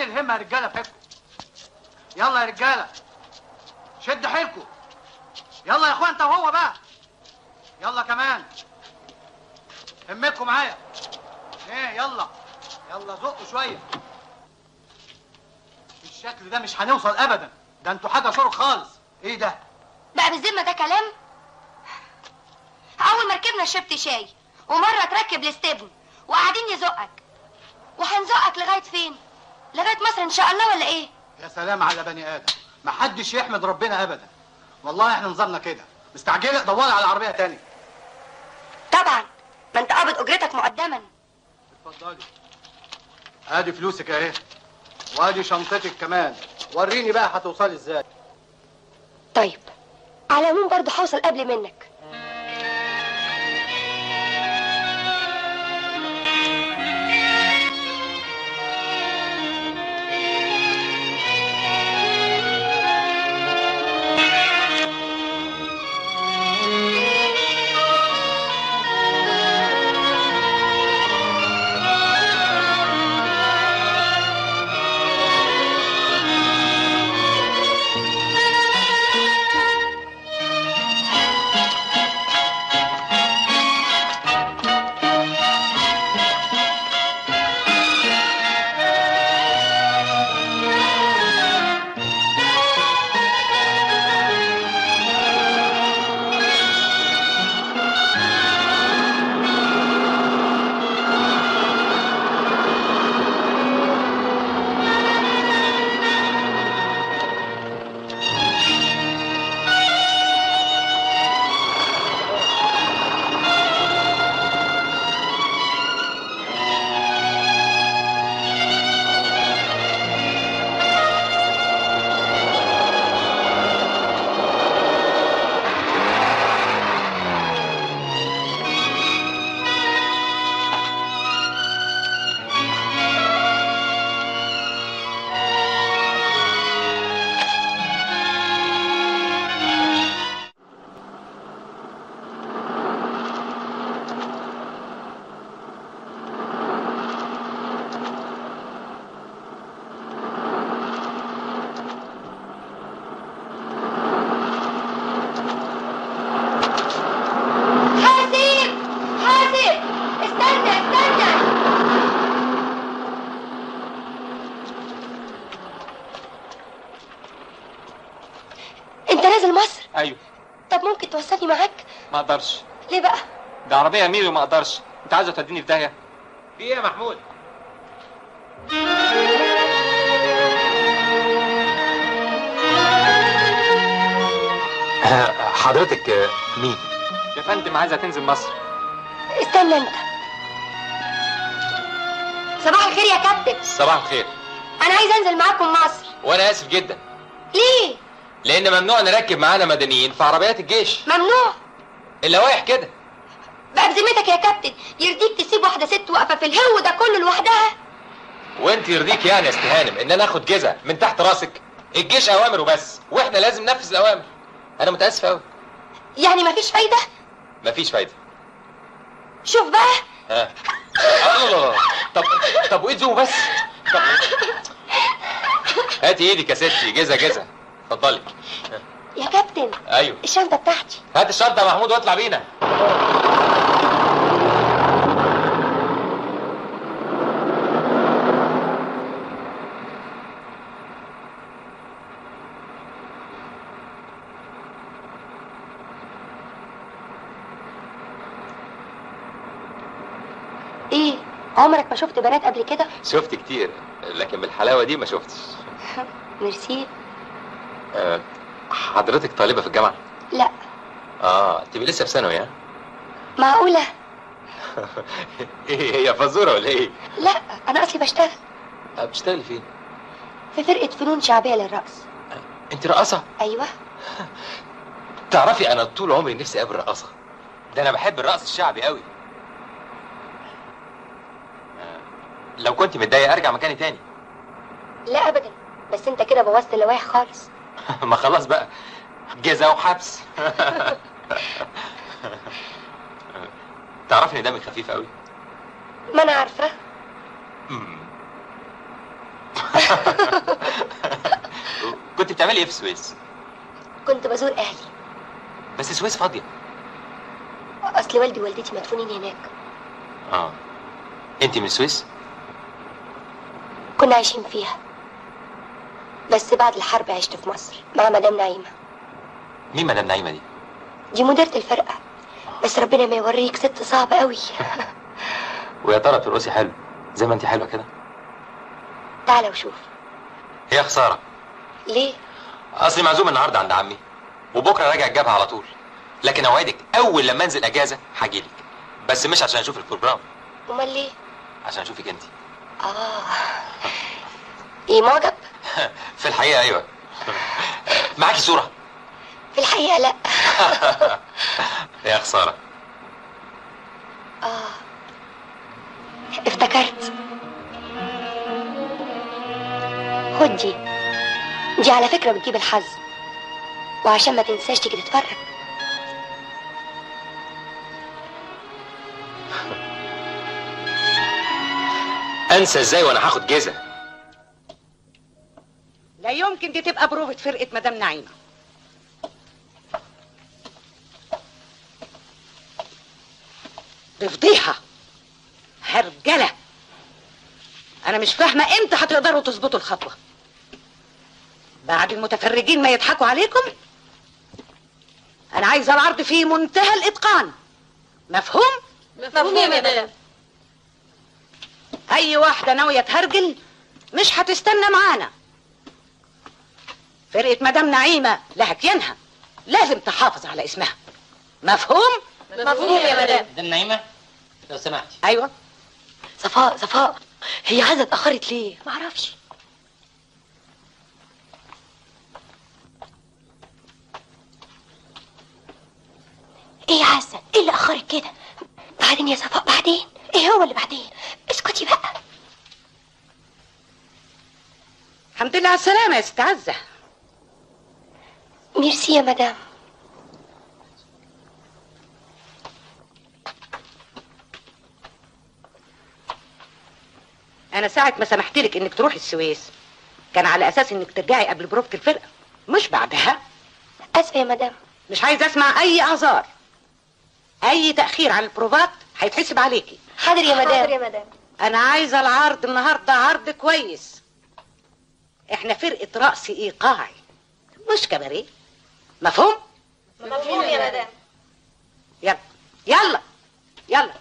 عشان الهمه يا رجاله فيكم يلا يا رجاله شد حيلكم يلا يا اخوان انت وهو بقى يلا كمان همكم معايا ايه يلا يلا زقوا شويه بالشكل ده مش هنوصل ابدا ده انتوا حاجه شرق خالص ايه ده بقى بالذمة ده كلام أول ما ركبنا شربت شاي ومرة تركب الاستبن وقاعدين يزقك وهنزقك لغاية فين؟ لغاية مصر إن شاء الله ولا إيه؟ يا سلام على بني ادم ما حدش يحمد ربنا ابدا والله احنا نظامنا كده مستعجله دوري على عربيه تانية طبعا ما أنت قابض أجرتك مقدما اتفضلي ادي فلوسك اهي وادي شنطتك كمان وريني بقى هتوصلي ازاي طيب على العموم برضه هوصل قبل منك حاسب حاسب استنى استنى انت نازل مصر ايوه طب ممكن توصلني معاك ما اقدرش ليه بقى ده عربيه ميري وما اقدرش انت عايزه توديني في داهيه في ايه يا محمود حضرتك مين يا فندم عايزه تنزل مصر استنى انت صباح الخير يا كابتن صباح الخير انا عايز انزل معاكم مصر وانا اسف جدا ليه لان ممنوع نركب معانا مدنيين في عربيات الجيش ممنوع اللوائح كده بقى بذمتك يا كابتن يرضيك تسيب واحده ست واقفه في الهو ده كله لوحدها وانت يرضيك يعني يا استهانم ان انا اخد جزء من تحت راسك الجيش اوامر وبس واحنا لازم ننفذ الاوامر انا متاسف قوي يعني مفيش فايده مفيش فايده شوف بقى ها آه، الله الله. طب طب وايد زوم بس طب هاتي ايدك يا ستي جزا جزا اتفضلي يا كابتن ايوه الشنطه بتاعتي هات الشنطه يا محمود واطلع بينا ايه عمرك ما شفت بنات قبل كده شفت كتير لكن بالحلاوه دي ما شفتش ميرسي آه، حضرتك طالبه في الجامعه لا اه تبقي لسه في ثانوي ها معقوله ايه هي فزوره ولا ايه لا انا اصلي بشتغل آه، بتشتغلي فين في فرقه فنون شعبيه للرقص انت رقاصه ايوه تعرفي انا طول عمري نفسي اقابل رقاصه ده انا بحب الرقص الشعبي قوي آه، لو كنت متضايقه ارجع مكاني تاني لا ابدا بس انت كده بوظت اللوائح خالص ما خلاص بقى جزا وحبس تعرفي ان دمك خفيف قوي ما انا عارفه مم. كنت بتعملي ايه في السويس كنت بزور اهلي بس السويس فاضيه اصل والدي ووالدتي مدفونين هناك اه انت من السويس كنا عايشين فيها بس بعد الحرب عشت في مصر مع مدام نعيمة مين مدام نعيمه دي دي مديرة الفرقة بس ربنا ما يوريك ست صعبة قوي ويا ترى ترقصي حلو زي ما انت حلوه كده تعالى وشوف هي خساره ليه اصلي معزوم النهارده عند عمي وبكره راجع الجبهه على طول لكن اوعدك اول لما انزل اجازه هجيلك بس مش عشان اشوف البروجرام امال ليه عشان اشوفك انت اه ايه معجب في الحقيقه ايوه معاكي صوره في الحقيقة لا يا خساره اه افتكرت خد دي دي على فكرة بتجيب الحظ وعشان ما تنساش تيجي تتفرج انسى ازاي وانا هاخد جزء لا يمكن دي تبقى بروفة فرقة مدام نعيمة دي فضيحة هرجلة أنا مش فاهمة إمتى هتقدروا تظبطوا الخطوة بعد المتفرجين ما يضحكوا عليكم أنا عايزة العرض في منتهى الإتقان مفهوم؟ مفهوم يا مدام أي واحدة ناوية تهرجل مش هتستنى معانا فرقة مدام نعيمة لها كيانها لازم تحافظ على اسمها مفهوم؟ مفهوم يا مدام مدام نعيمة لو سمحتي أيوة صفاء صفاء هي عايزة اتأخرت ليه؟ معرفش ايه يا حسن؟ ايه اللي اخرك كده؟ بعدين يا صفاء بعدين ايه هو اللي بعدين؟ اسكتي بقى الحمد لله على السلامة يا ست عزة ميرسي يا مدام أنا ساعة ما سمحت لك إنك تروحي السويس كان على أساس إنك ترجعي قبل بروفة الفرقة مش بعدها اسفة يا مدام مش عايز أسمع أي أعذار أي تأخير عن البروفات هيتحسب عليكي حاضر يا مدام حاضر يا مدام أنا عايزة العرض النهاردة عرض كويس إحنا فرقة رقص إيقاعي مش كباريه مفهوم؟ مفهوم يا مدام يلا يلا يلا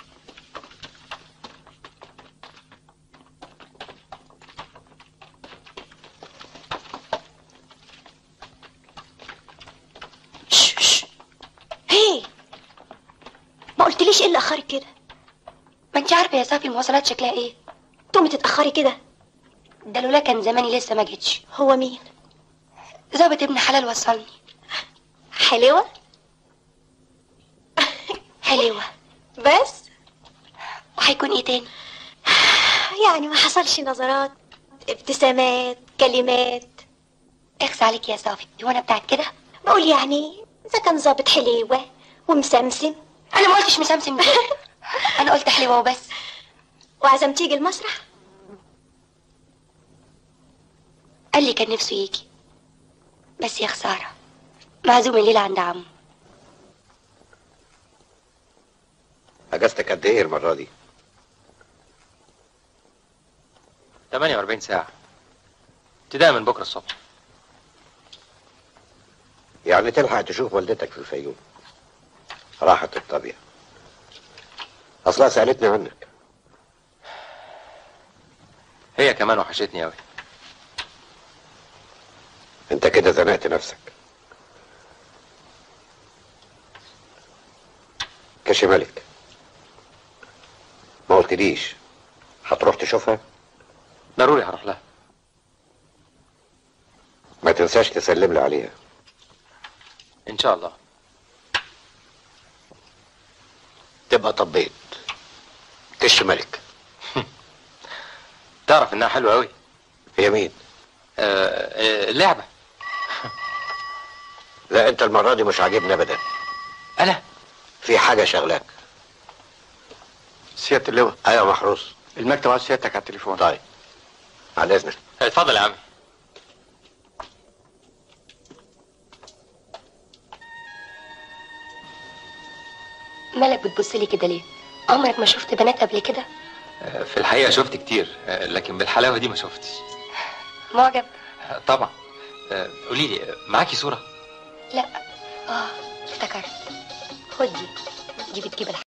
هي ما قلتليش ايه اللي اخرك كده ما انت عارفه يا صافي المواصلات شكلها ايه تقومي تتاخري كده ده لولا كان زماني لسه ما جيتش هو مين ظابط ابن حلال وصلني حلوه حلوه بس وهيكون ايه تاني يعني ما حصلش نظرات ابتسامات كلمات اخس عليك يا صافي هو انا بتاعت كده بقول يعني اذا كان ظابط حليوه ومسمسم انا ما قلتش مسمسم دي انا قلت حليوه وبس وعزم تيجي المسرح قال لي كان نفسه يجي بس يا خساره معزوم الليله عند عمه اجازتك قد ايه المره دي 48 ساعه ابتداء من بكره الصبح يعني تلحق تشوف والدتك في الفيوم راحت الطبيعة اصلها سالتني عنك هي كمان وحشتني قوي انت كده زنقت نفسك كشي ملك ما قلتليش هتروح تشوفها ضروري هروح لها ما تنساش تسلم لي عليها ان شاء الله تبقى طبيت كش ملك تعرف انها حلوه قوي هي مين آه آه اللعبه لا انت المره دي مش عاجبني ابدا انا في حاجه شغلاك سيادة اللواء ايوه محروس المكتب عايز سيادتك على التليفون طيب على اذنك اتفضل يا عمي مالك بتبص لي كده ليه عمرك ما شفت بنات قبل كده آه، في الحقيقة شفت كتير آه، لكن بالحلاوة دي ما شفتش معجب آه، طبعا آه، قولي لي آه، معاكي صورة لا اه افتكرت خد دي دي بتجيب الحق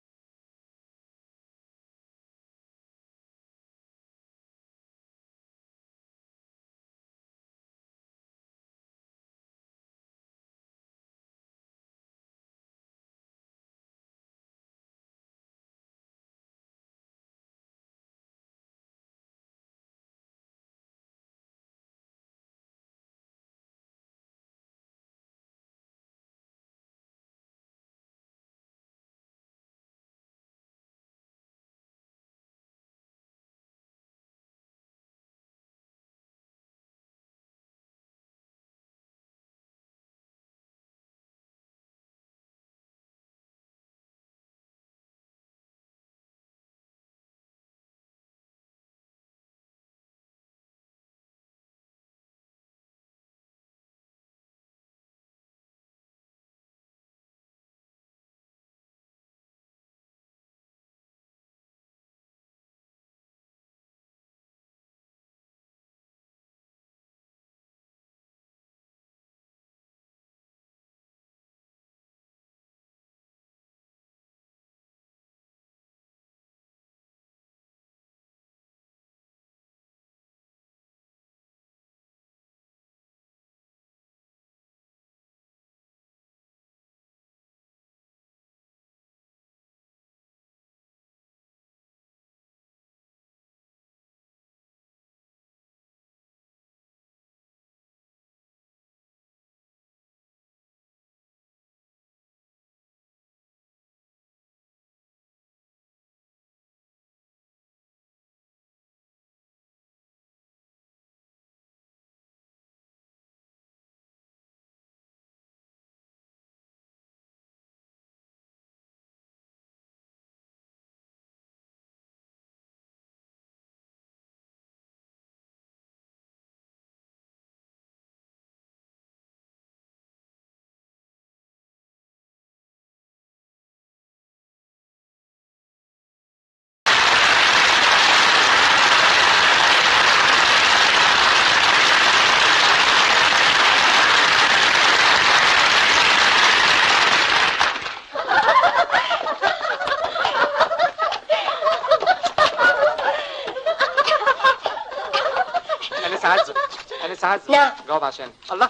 انا سعادته انا سعادته نعم. جاوب عشان الله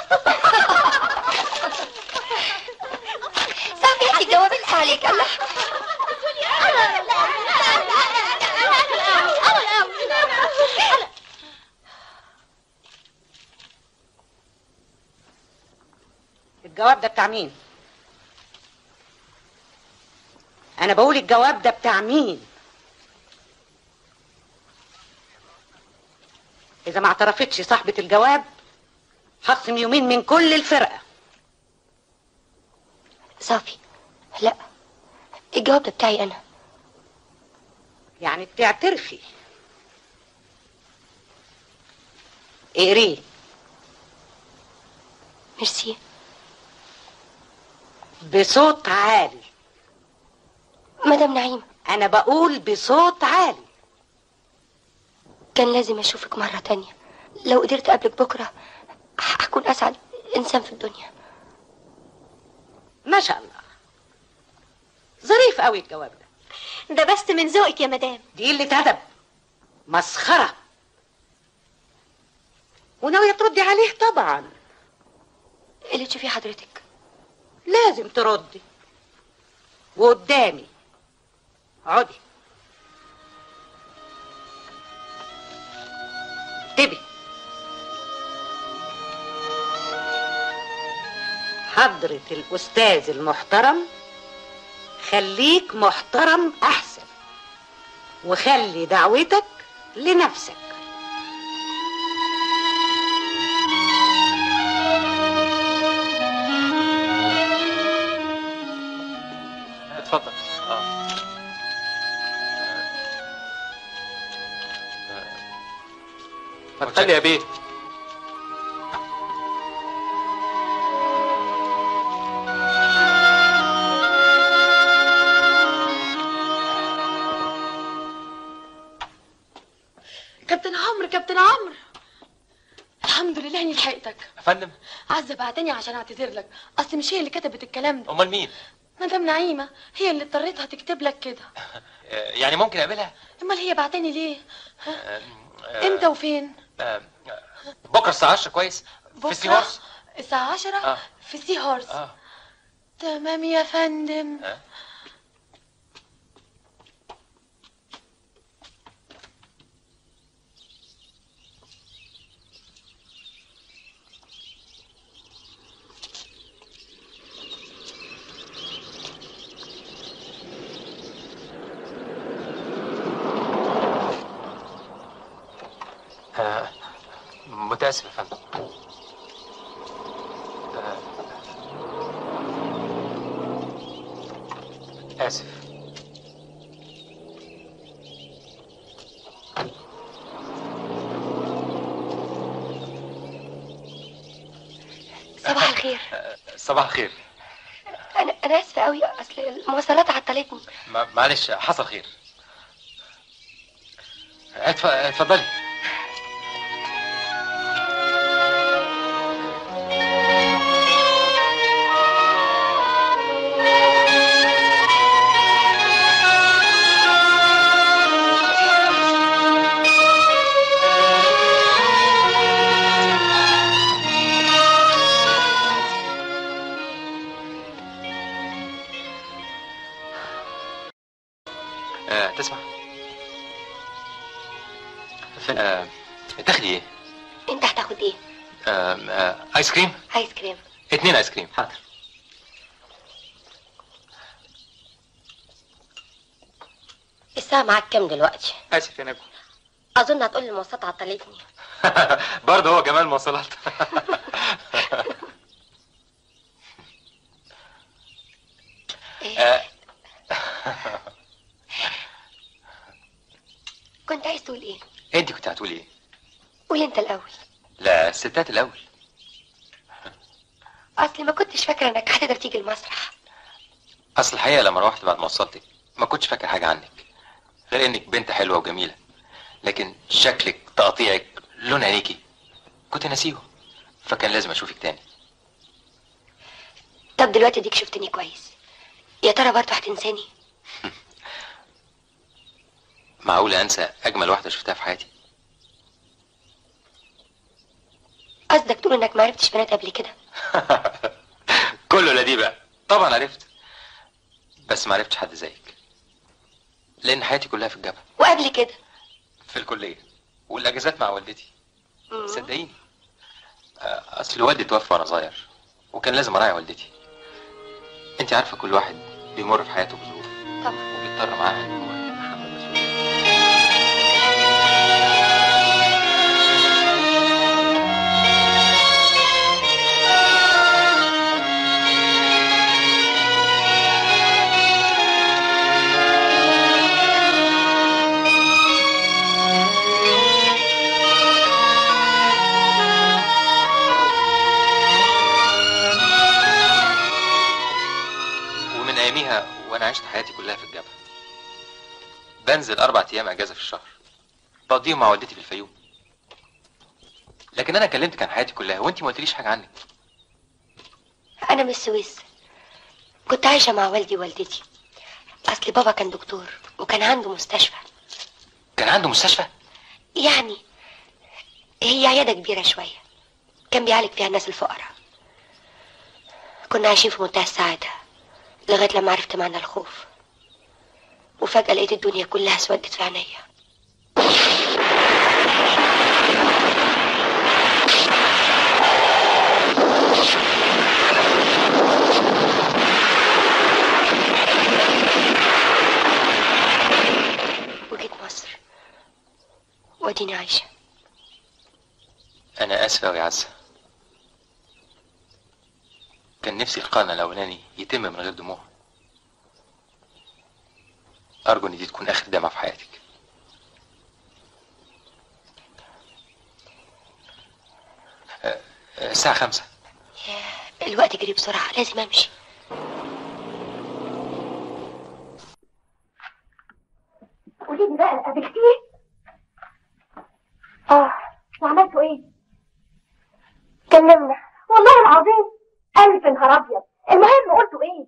صافي الجواب اللي عليك الله الجواب ده بتاع مين انا بقول الجواب ده بتاع مين اذا ما اعترفتش صاحبة الجواب هخصم يومين من كل الفرقة صافي لا الجواب ده بتاعي انا يعني بتعترفي اقريه ميرسي بصوت عالي مدام نعيمة انا بقول بصوت عالي كان لازم اشوفك مرة تانية لو قدرت اقابلك بكرة هكون اسعد انسان في الدنيا ما شاء الله ظريف قوي الجواب ده ده بس من ذوقك يا مدام دي قلة أدب مسخرة وناوية تردي عليه طبعا اللي تشوفيه حضرتك لازم تردي وقدامي اقعدي اكتبي حضرة الأستاذ المحترم خليك محترم أحسن وخلي دعوتك لنفسك اتفضل اه ما تخلي يا بيه كابتن عمرو كابتن عمرو الحمد لله اني لحقتك يا فندم عزة بعتني عشان اعتذر لك اصل مش هي اللي كتبت الكلام ده امال مين مدام نعيمة هي اللي اضطريتها تكتب لك كده آه، يعني ممكن اقابلها امال هي بعتني ليه آه، آه، امتى وفين آه، آه، بكره الساعه 10 كويس في السي بكرة هورس الساعة عشرة آه. في سي هورس اه تمام يا فندم آه. آه، متاسف يا فندم آه، آسف صباح الخير آه، صباح الخير انا انا اسفه قوي اصل المواصلات عطلتني ما- معلش حصل خير اتف- اتفضلي آه، تسمع آه، تاخدي ايه؟ انت هتاخد ايه آه، آه، ايس كريم؟ ايس كريم اتنين ايس كريم حاضر الساعه معاك كام دلوقتي اسف يا نجم اظن هتقول لي المواصلات عطلتني برضه هو جمال مواصلات آه، كنت عايز تقول ايه انت كنت هتقولي ايه؟ قول انت الاول لا الستات الاول اصلي ما كنتش فاكره انك هتقدر تيجي المسرح اصل الحقيقه لما روحت بعد ما وصلتك ما كنتش فاكر حاجه عنك غير انك بنت حلوه وجميله لكن شكلك تقطيعك لون عينيكي كنت ناسيهم فكان لازم اشوفك تاني طب دلوقتي ديك شفتني كويس يا ترى برضه هتنساني معقول انسى اجمل واحده شفتها في حياتي قصدك تقول انك ما عرفتش بنات قبل كده كله لا دي بقى طبعا عرفت بس ما عرفتش حد زيك لان حياتي كلها في الجبهه وقبل كده في الكليه والاجازات مع والدتي مم. صدقيني آه، اصل والدي توفى وانا صغير وكان لازم اراعي والدتي انت عارفه كل واحد بيمر في حياته بظروف طبعا وبيضطر معاها ان هو يتحمل مسؤولية. ومن اياميها وانا عشت حياتي كلها في الجبهه بنزل اربع ايام اجازه في الشهر بقضيهم مع والدتي في الفيوم لكن انا كلمتك عن حياتي كلها وانت ما قلتليش حاجه عنك انا من السويس كنت عايشه مع والدي ووالدتي اصل بابا كان دكتور وكان عنده مستشفى كان عنده مستشفى يعني هي عياده كبيره شويه كان بيعالج فيها الناس الفقراء كنا عايشين في منتهى السعاده لغايه لما عرفت معنى الخوف وفجاه لقيت الدنيا كلها اسودت في عينيا وجيت مصر واديني عايشه انا اسف أوي يا عزه كان نفسي لقاءنا الاولاني يتم من غير دموع ارجو ان دي تكون اخر دمعه في حياتك الساعة خمسة الوقت جري بسرعة لازم امشي قولي لي بقى قابلتيه؟ اه وعملتوا ايه؟ كلمنا والله العظيم ألف نهار أبيض المهم قلتوا ايه؟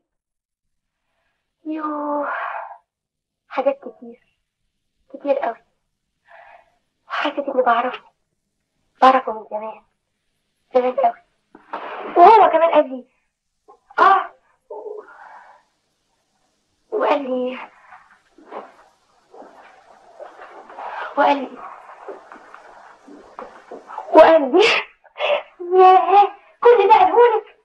يوه حاجات كتير كتير قوي حاسة اني بعرفه بعرفه من زمان زمان قوي وهو كمان قال لي اه وقال لي وقال لي وقال لي ياه كل ده قالهولك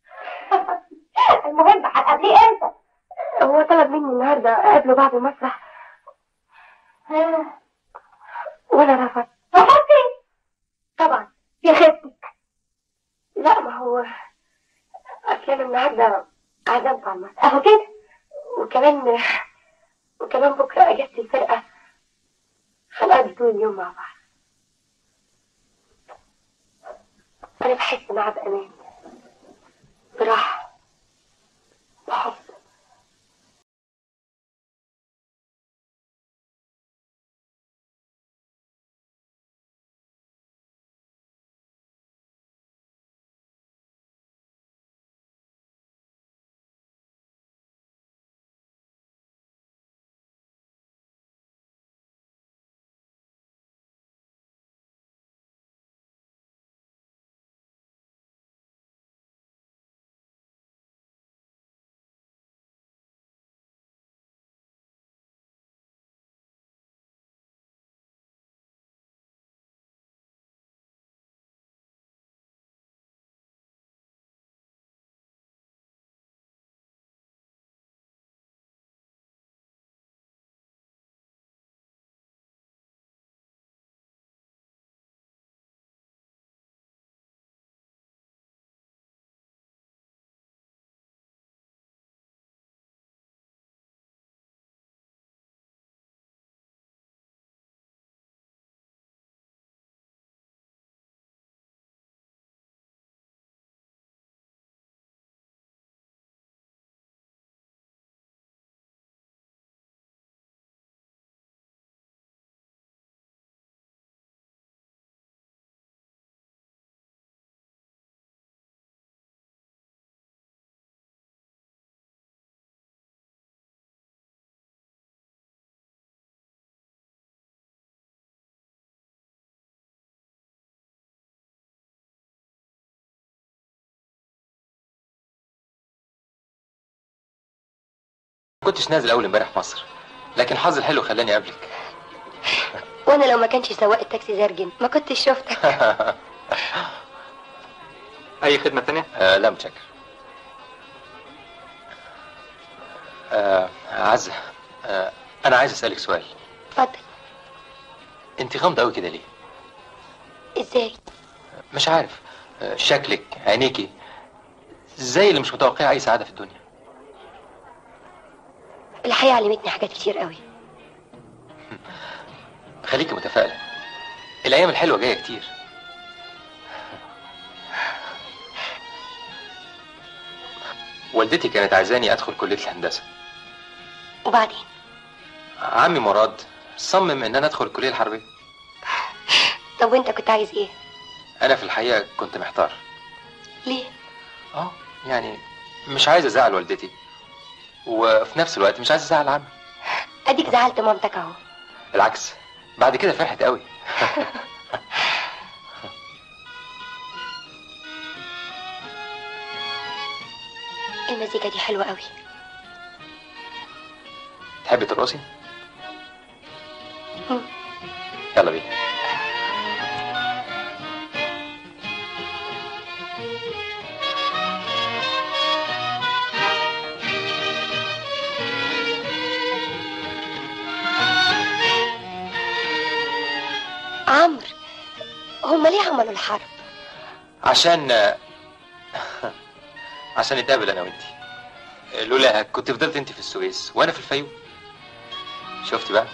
المهم هتقابليه امتى هو طلب مني النهارده اقابله بعد المسرح ها. وانا رفضت رفضتي طبعا يا خيبتك لا ما هو اصل انا النهارده عزمت على المسرح اهو كده وكمان وكمان بكره اجازة الفرقه هنقضي طول اليوم مع بعض انا بحس معاه بامان براحه بحب ما كنتش نازل أول امبارح مصر لكن حظي الحلو خلاني أقابلك وانا لو ما كانش سواق التاكسي زرجن ما كنتش شفتك أي خدمة تانية؟ آه لا متشكر آه عزة آه أنا عايز أسألك سؤال اتفضل أنت غامضة أوي كده ليه؟ ازاي مش عارف آه شكلك عينيكي زي اللي مش متوقعة أي سعادة في الدنيا الحياه علمتني حاجات كتير قوي خليكي متفائلة الأيام الحلوة جاية كتير والدتي كانت عايزاني أدخل كلية الهندسة وبعدين عمي مراد صمم إن أنا أدخل الكلية الحربية طب وانت كنت عايز ايه أنا في الحقيقة كنت محتار ليه اه يعني مش عايز ازعل والدتي وفي نفس الوقت مش عايز ازعل عمي اديك زعلت مامتك اهو بالعكس بعد كده فرحت قوي المزيكا دي حلوه قوي تحبي ترقصي مم. يلا بينا عمرو هما ليه عملوا الحرب عشان عشان نتقابل انا وانتي لولا كنت فضلت انت في السويس وانا في الفيوم شفتي بقى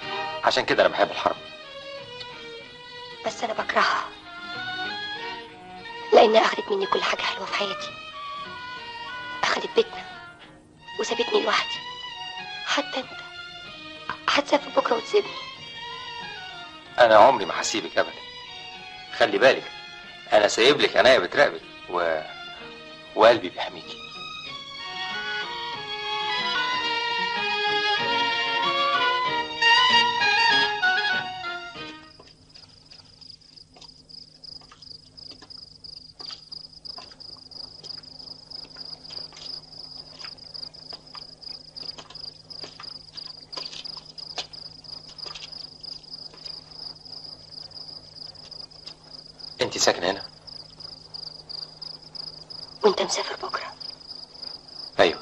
عشان كده انا بحب الحرب بس انا بكرهها لأنها أخدت مني كل حاجة حلوة في حياتي أخدت بيتنا وسابتني لوحدي حتى أنت هتسافر بكرة وتسيبني انا عمري ما هسيبك ابدا خلي بالك انا سايب لك عناية بتراقبك و... وقلبي بيحميكي انت ساكنه هنا وأنت مسافر بكرة ايوه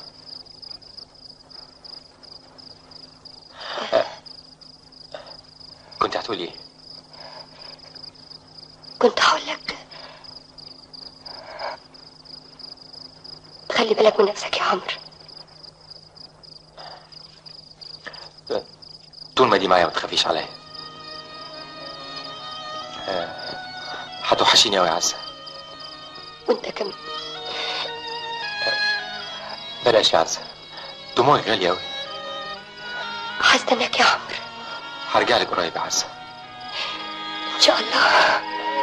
آه. كنت هتقولي ايه كنت هقول لك خلي بالك من نفسك يا عمرو طول ما دي معايا ما تخافيش عليا آه، هتوحشيني قوي يا عزه وأنت كمان بلاش يا عزه دموعك غاليه قوي هستناك يا عمرو هرجع لك قريب يا عزه إن شاء الله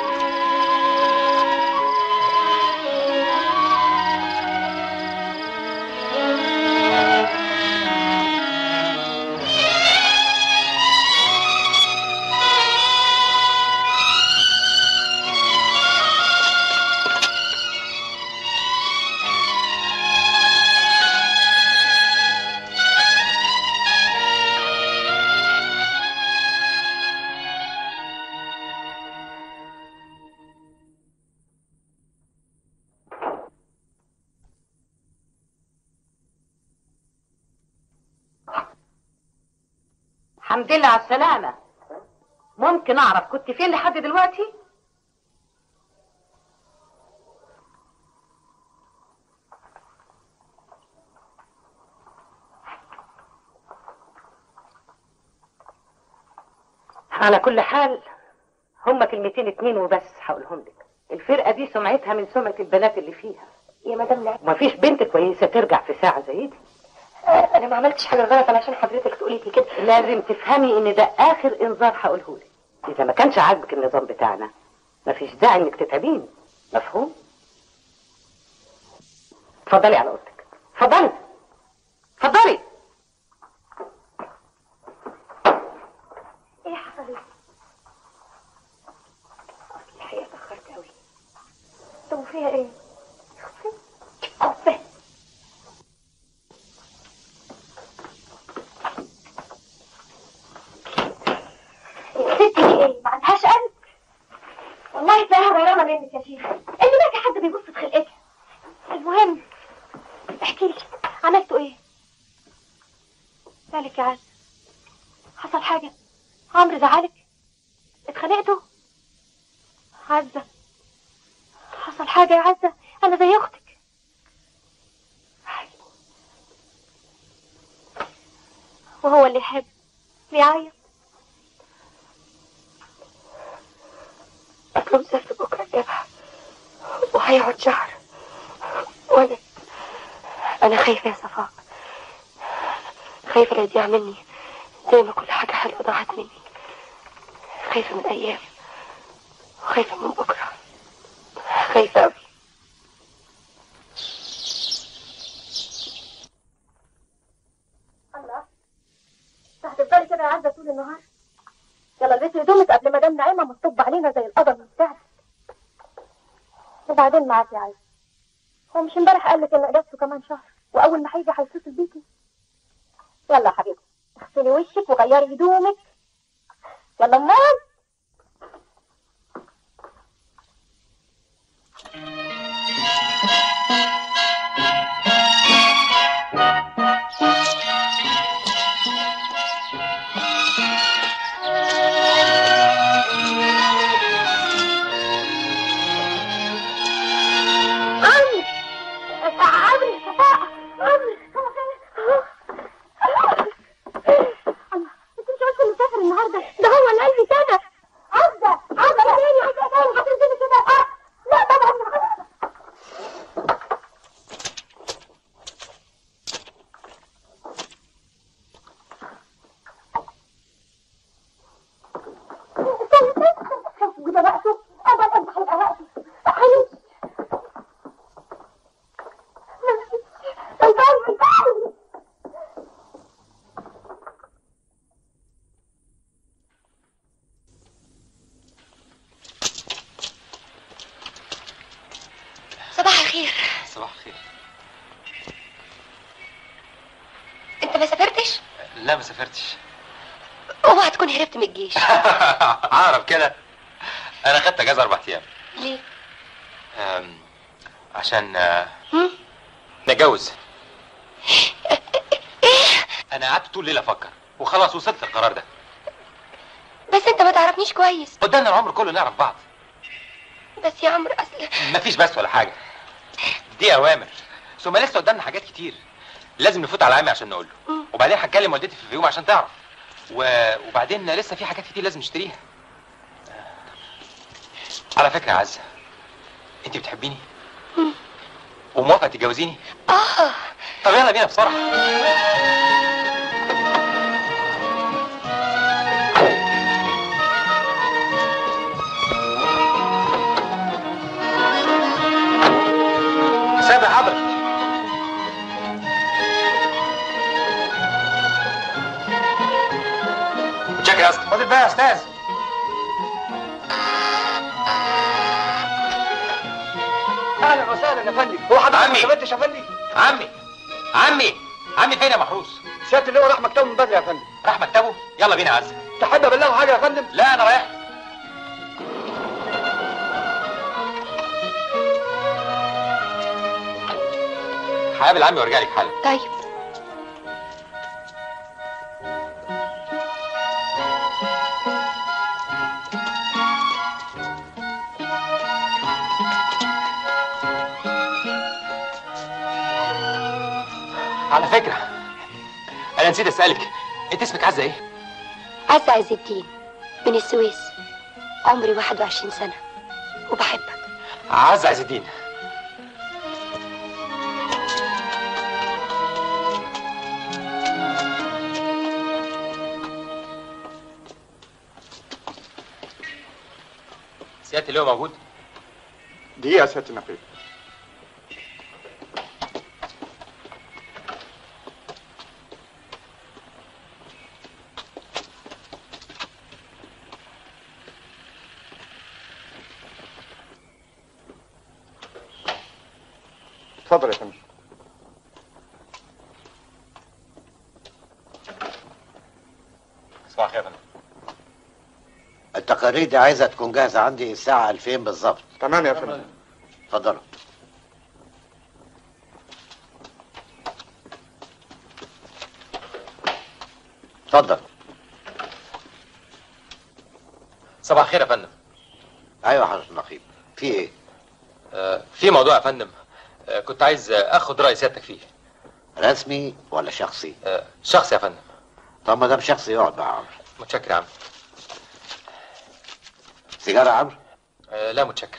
الحمد لله على السلامة ممكن أعرف كنت فين لحد دلوقتي؟ على كل حال هما كلمتين اتنين وبس هقولهم لك الفرقة دي سمعتها من سمعة البنات اللي فيها يا مدام نعم ومفيش بنت كويسة ترجع في ساعة زي دي أنا ما عملتش حاجة غلط علشان حضرتك تقولي لي كده لازم تفهمي ان ده اخر انذار هقوله لك اذا ما كانش عاجبك النظام بتاعنا مفيش داعي انك تتعبيني مفهوم اتفضلي على اوضتك اتفضلي اتفضلي إيه حصل إيه؟ أصل الحقيقة اتأخرت أوي طب وفيها إيه؟ أوبا ستي إيه؟ ما عندهاش قلب؟ والله تلاقيها غيرانة منك يا شيخ اللي معك حد بيبص في خلقتها المهم احكي لي عملتوا إيه؟ مالك يا عز حصل حاجة عمرو زعلك اتخانقتوا عزة حصل حاجة يا عزة أنا زي أختك وهو اللي يحب بيعيط أكرم مسافر بكرة الجبهة وهيقعد شهر وأنا أنا خايفة يا صفاء خايفة لا يضيع مني زي ما كل حاجة حلوة ضاعت مني خايفة من أيام وخايفة من بكرة خايفة أوي الله هتفضلي كده يا عزة طول النهار يلا البسي هدومك قبل ما دام نعيمة مصطب علينا زي القدر من ساعة وبعدين معاك يا عزة هو مش امبارح قال لك ان اجازته كمان شهر واول ما هيجي هيتصل بيكي يلا يا حبيبتي اغسلي وشك وغيري هدومك يلا امال عمرو عمرو صفاء عمرو الله انت مش عارفه مسافر النهارده ده هو اللي قلبي سنه عزه عزه تاني عزه تاني هتنزلي كده لا طبعا لا ما سافرتش اوعى تكون هربت من الجيش اعرف كده انا خدت اجازه اربع ايام ليه؟ أم، عشان آه، هم؟ نتجوز انا قعدت طول الليل افكر وخلاص وصلت للقرار ده بس انت ما تعرفنيش كويس قدامنا العمر كله نعرف بعض بس يا عمرو اصل مفيش بس ولا حاجه دي اوامر ثم لسه قدامنا حاجات كتير لازم نفوت على عمي عشان نقول له مم. وبعدين هتكلم والدتي في الفيوم عشان تعرف و... وبعدين لسه في حاجات كتير لازم نشتريها على فكره يا عزه انت بتحبيني مم. وموافقه تتجوزيني اه طب يلا بينا بسرعه سامع حضرتك شكرا يا اسطى خد بقى يا استاذ اهلا وسهلا يا فندم هو حضرتك عمي. ما سافرتش يا فندم عمي عمي عمي فين يا محروس سياده اللواء راح مكتبه من بدري يا فندم راح مكتبه يلا بينا يا عزه تحب ابلغه حاجه يا فندم لا انا رايح هقابل عمي وارجع لك حالا طيب على فكره انا نسيت اسالك انت اسمك عزه ايه عزة عز الدين من السويس عمري 21 سنة وبحبك عزه عز الدين سياده اللواء موجود دقيقه يا سياده النقيب اتفضل يا فندم صباح الخير يا فندم التقارير دي عايزة تكون جاهزة عندي الساعة 2000 بالظبط تمام يا فندم اتفضلوا اتفضل صباح الخير يا فندم ايوه يا حضرة النقيب في ايه؟ آه، في موضوع يا فندم آه، كنت عايز آه، اخد راي سيادتك فيه رسمي ولا شخصي؟ آه، شخصي يا فندم طب ما دام شخصي يقعد مع عمرو متشكر يا عم سيجارة يا عمرو آه، لا متشكر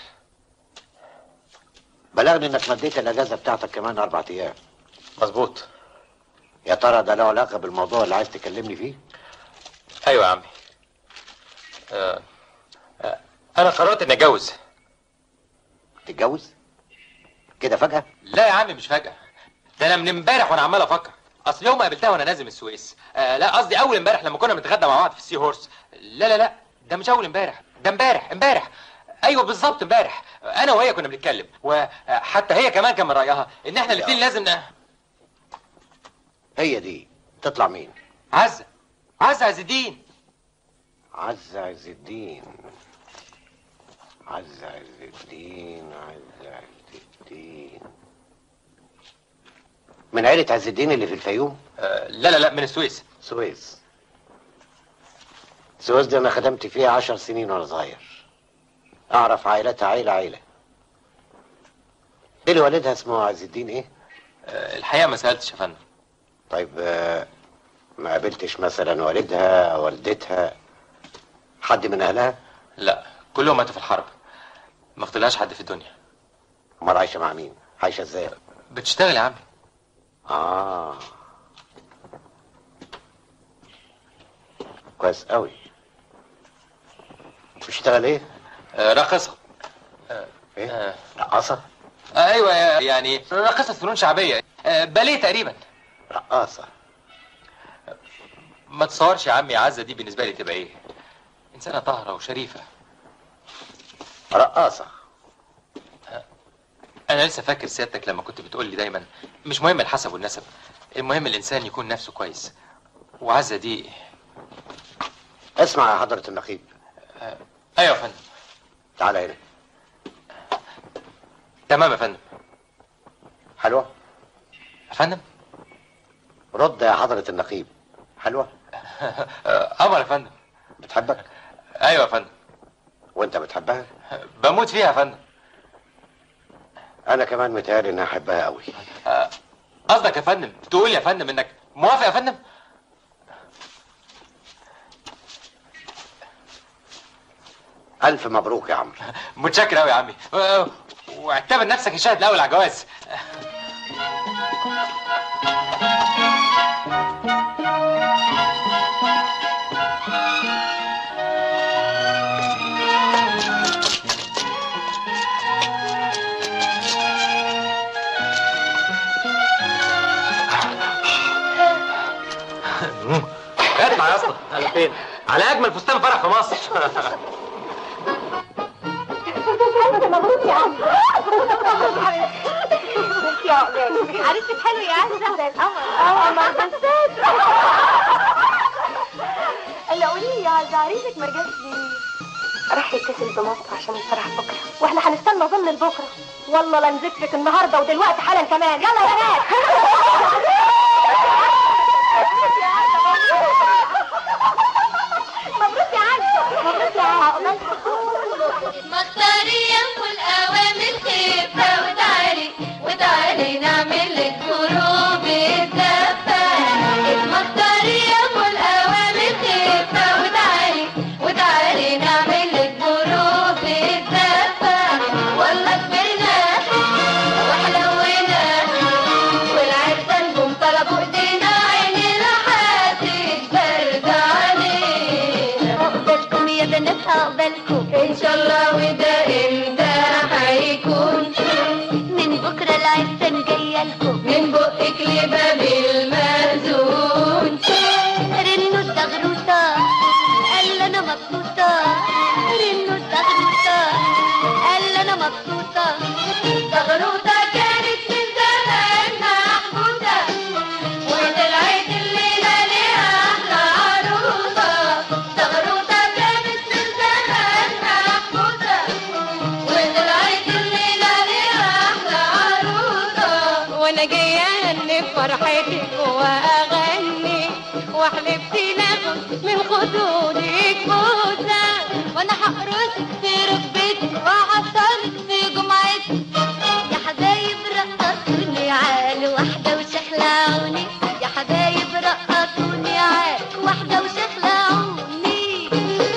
بلغني انك مديت الاجازة بتاعتك كمان اربع ايام مظبوط يا ترى ده له علاقة بالموضوع اللي عايز تكلمني فيه؟ ايوه يا عمي آه، آه، انا قررت اني اتجوز تتجوز؟ كده فجأة؟ لا يا عمي مش فجأة ده انا من امبارح وانا عمال افكر اصل يوم ما قابلتها وانا نازل من السويس آه لا قصدي اول امبارح لما كنا بنتغدى مع بعض في السي هورس لا لا لا ده مش اول امبارح ده امبارح امبارح ايوه بالظبط امبارح انا وهي كنا بنتكلم وحتى هي كمان كان من رايها ان احنا الاثنين لازم ن... هي دي تطلع مين؟ عزه عزه عز الدين عز عز الدين عز عز الدين عز عز الدين من عيلة عز الدين اللي في الفيوم آه لا لا لا من السويس سويس سويس دي انا خدمت فيها عشر سنين وانا صغير اعرف عائلتها عيلة عيلة اللي والدها اسمه عز الدين ايه آه الحقيقه ما سالتش يا فندم طيب آه، ما قابلتش مثلا والدها والدتها حد من اهلها لا كلهم ماتوا في الحرب ما فضلهاش حد في الدنيا امال عايشه مع مين عايشه ازاي بتشتغل يا عمي اه كويس قوي بتشتغل ايه آه راقصه ايه آه. رقاصه آه ايوه يعني راقصه فنون شعبيه آه باليه تقريبا رقاصه ما تصورش يا عمي عزه دي بالنسبه لي تبقى ايه انسانه طاهره وشريفه رقاصه انا لسه فاكر سيادتك لما كنت بتقول لي دايما مش مهم الحسب والنسب المهم الانسان يكون نفسه كويس وعزة دي اسمع يا حضرة النقيب ايوه يا فندم تعالى هنا تمام يا فندم حلوة يا فندم رد يا حضرة النقيب حلوة قمر يا فندم بتحبك ايوه يا فندم وانت بتحبها بموت فيها يا فندم انا كمان متهيألي اني احبها قوي قصدك يا فندم تقول يا فندم انك موافق يا فندم الف مبروك يا عمرو متشكر قوي يا عمي و- واعتبر نفسك الشاهد الاول على الجواز اطلع يا اسطى على فين؟ على اجمل فستان فرح في مصر مبروك يا عم يا عقبالي عريسك حلو يا عزة زي القمر اه ما بسات الا قولي لي يا عزة عريسك ما جاش ليه راح يتصل بمصر عشان الفرح بكره واحنا هنستنى ظن لبكره والله لا نزفك النهارده ودلوقتي حالا كمان يلا يا بنات مبروك يا عزة مبروك يا عقبالك مختاري يم الأوامر خفة وتعالي وتعالي نعمل لك غروب الدفة مختاري يم الأوامر خفة وتعالي وتعالي نعمل لك غروب الدفة والله كبرنا وحلونا والعرسان جم طلبوا ايدينا عينينا هتتبرد علينا عقبالكم يا بنات عقبالكم ان شاء الله وده امتى هيكون من بكره العرسان جايه لكم من بقك لباب المأذون رنوا الدغروطه قال انا مبسوطه رنوا الدغروطه قال انا مبسوطه دغروطه كانت من زمان محبوسه وطلعت الليله ليها احلى عروسه دغروطه كانت من زمان محبوسه وطلعت الليله ليها احلى عروسه وانا جايه اهني فرحتك واغني وحلفت لاخد من خدودك بوسه وانا هقرصك في ركبتك وهحطلك في جمعتك يا حبايب رقصوني عال واحدة وشخلعوني يا حبايب رقصوني عال واحدة وشخلعوني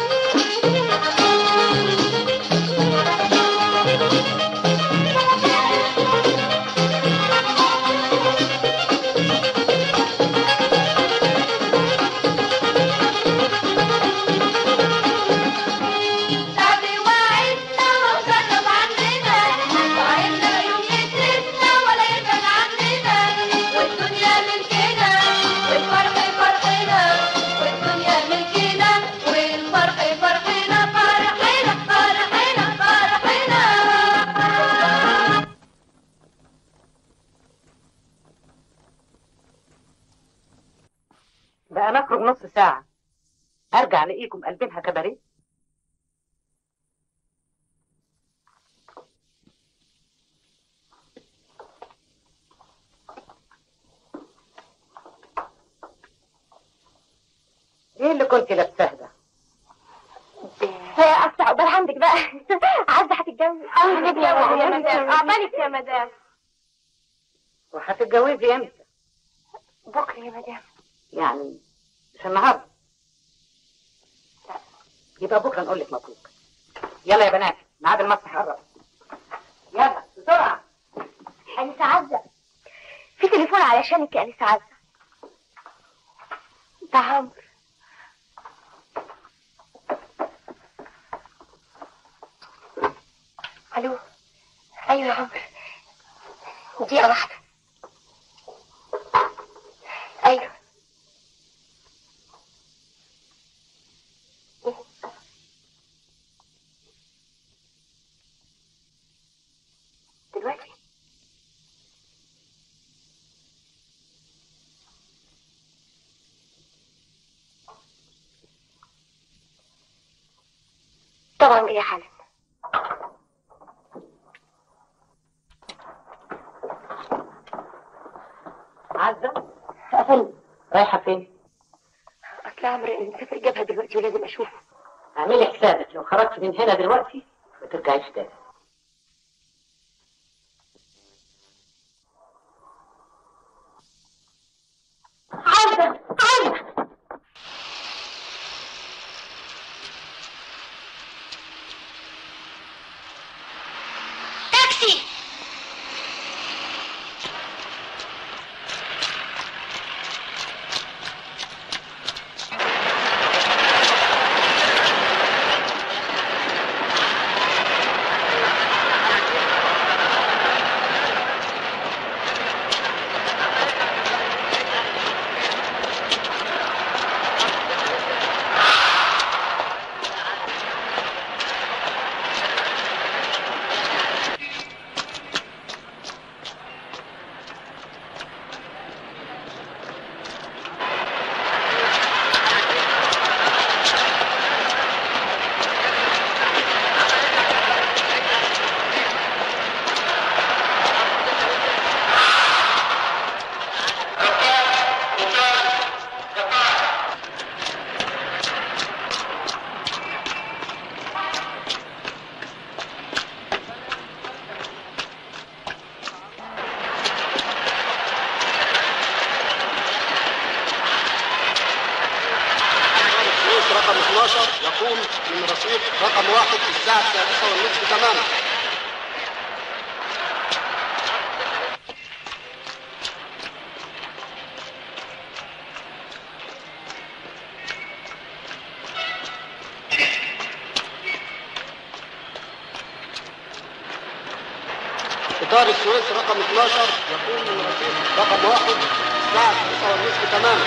أبي وعدنا وجرب عننا وعدنا يوم يسيبنا ولا يبعد عننا والدنيا ملكنا والفرح فرحنا والدنيا ملكنا والفرح فرحنا فرحنا فرحنا فرحنا بقى نخرج نص ساعة أرجع ألاقيكم قلبينها كباريه ايه اللي كنت لابساه ده؟ افتح عقبال عندك بقى عزة هتتجوز عندك يا مدام عقبالك يا مدام وهتتجوزي امتى؟ بكره يا مدام يعني مش النهارده يبقى بكره نقول لك مبروك يلا يا بنات ميعاد المسرح قرب يلا بسرعه أنسة عزة في تليفون علشانك يا أنسة عزة ده عمرو ألو أيوة يا عمرو دقيقة واحدة أيوة دلوقتي طبعا جاية حالا عزة أفندم رايحة فين؟ أصل عمرو مسافر الجبهة دلوقتي ولازم أشوفه اعملي حسابك لو خرجت من هنا دلوقتي ما ترجعيش تاني عزة عزة تاكسي الرئيس رقم 12 يقوم من رصيف رقم واحد في الساعة السادسة والنصف تماما قطار السويس رقم 12 يقوم من رصيف رقم واحد في الساعة السادسة والنصف تماما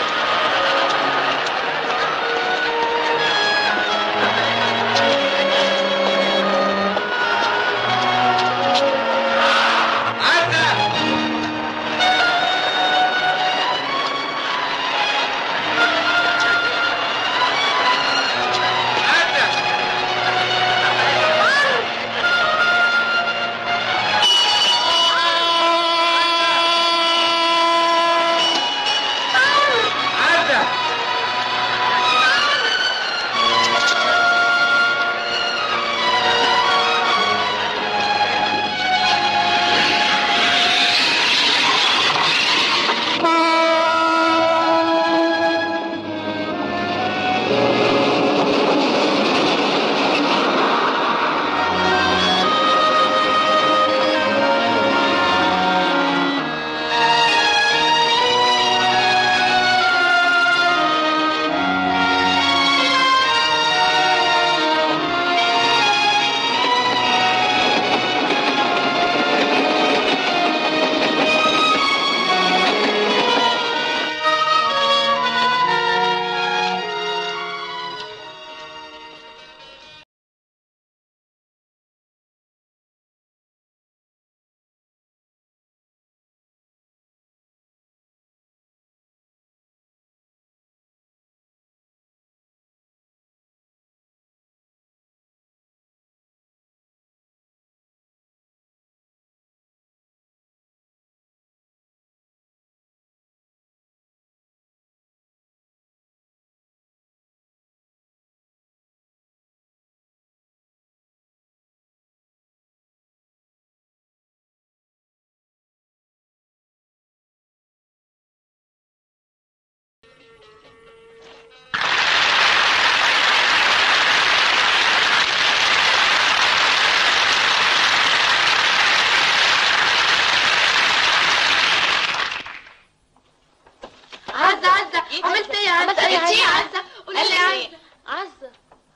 عزة عزة عملت ايه يا عزة عملت إيه يا عملت ايه يا عزة؟ عزة قولي لي قال لي عزة عزة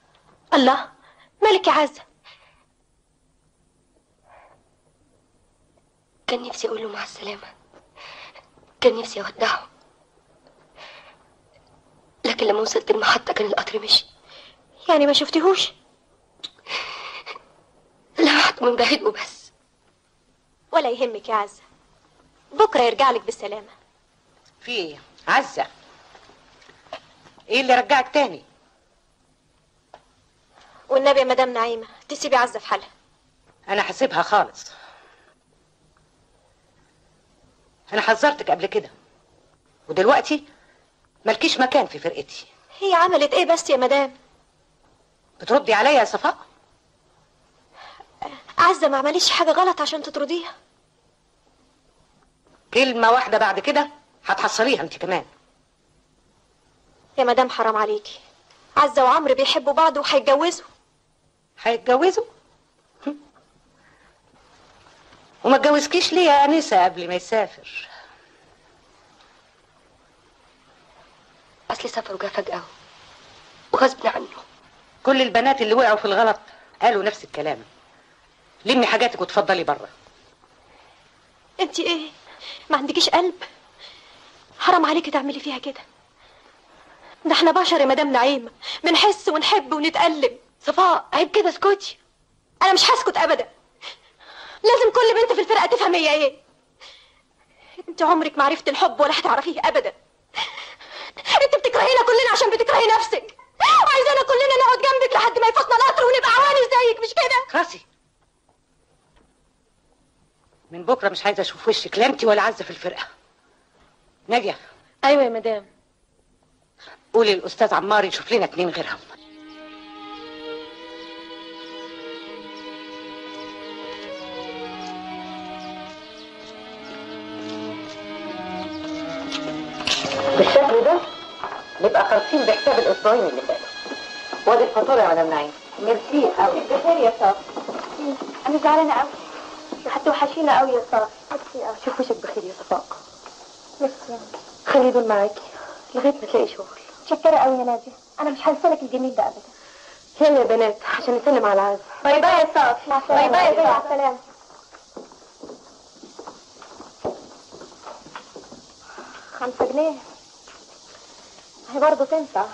الله مالك يا عزة كان نفسي أقول له مع السلامة كان نفسي أودعه لكن لما وصلت المحطة كان القطر مشي يعني ما شفتهوش لمحت من بعيد وبس ولا يهمك يا عزة بكرة يرجع لك بالسلامة في ايه عزة ايه اللي رجعك تاني والنبي يا مدام نعيمه تسيبي عزه في حالها انا هسيبها خالص انا حذرتك قبل كده ودلوقتي مالكيش مكان في فرقتي هي عملت ايه بس يا مدام بتردي عليا يا صفاء عزه ما عملتش حاجه غلط عشان تطرديها كلمة واحدة بعد كده هتحصليها انت كمان يا مدام حرام عليكي عزه وعمرو بيحبوا بعض وهيتجوزوا هيتجوزوا هم. وما اتجوزكيش ليه يا انسه قبل ما يسافر اصل سافر وجا فجاه وغصب عنه كل البنات اللي وقعوا في الغلط قالوا نفس الكلام لمي حاجاتك وتفضلي بره انت ايه ما عندكيش قلب حرام عليكي تعملي فيها كده ده احنا بشر يا مدام نعيمه بنحس ونحب ونتألم صفاء عيب كده اسكتي انا مش هسكت ابدا لازم كل بنت في الفرقه تفهم هي ايه انت عمرك ما عرفت الحب ولا هتعرفيه ابدا انت بتكرهينا كلنا عشان بتكرهي نفسك عايزانا كلنا نقعد جنبك لحد ما يفوتنا القطر ونبقى عوانس زيك مش كده راسي من بكره مش عايزه اشوف وشك لا انت ولا عزه في الفرقه ناديه ايوه يا مدام قولي للاستاذ عمار يشوف لنا اتنين غيرهم بالشكل ده نبقى خالصين بحساب الاسبوعين اللي فاتوا وادي الفاتوره يا مدام نعيم ميرسي قوي بخير يا صاف انا زعلانه قوي هتوحشينا قوي يا صاف شوف وشك بخير يا صفاء ميرسي خلي دول معاكي لغايه ما تلاقي شغل متشكره قوي يا ناديه انا مش هنسالك الجميل ده ابدا يلا يا بنات عشان نسلم على عز باي باي يا صاف باي باي يا صاف سلام خمسة جنيه هي برضه تنفع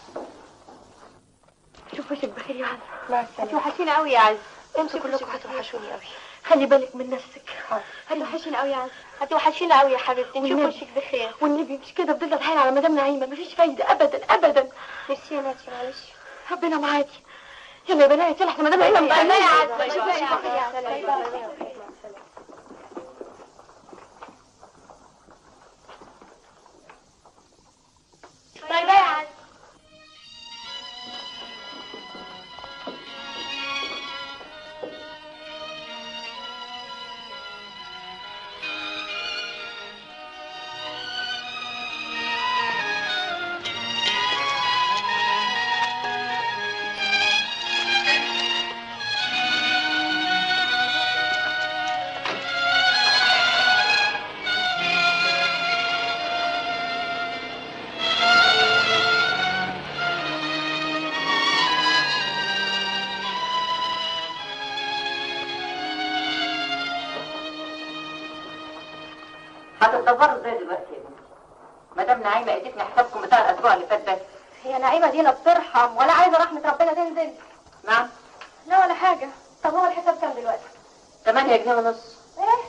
شوف وشك بخير يا عز مع السلامة هتوحشينا قوي يا عز انتوا كلكم هتوحشوني قوي خلي بالك من نفسك هتوحشيني قوي يا عز هتوحشينا قوي يا حبيبتي نشوف والنبي. وشك بخير والنبي مش كده فضلت اتحايل على مدام نعيمه مفيش فايده ابدا ابدا ميرسي يا ناتي معلش ربنا معاكي يلا يا بنات يلا احنا مدام نعيمه باي باي يا عز باي باي باي يا عز باي باي باي باي يا عز هتتدبروا ازاي دلوقتي يا بنتي مدام نعيمه ادتني حسابكم بتاع الاسبوع اللي فات بس هي نعيمة دي لا بترحم ولا عايزة رحمة ربنا تنزل نعم لا ولا حاجة طب هو الحساب كام دلوقتي؟ 8 جنيه ونص ايه؟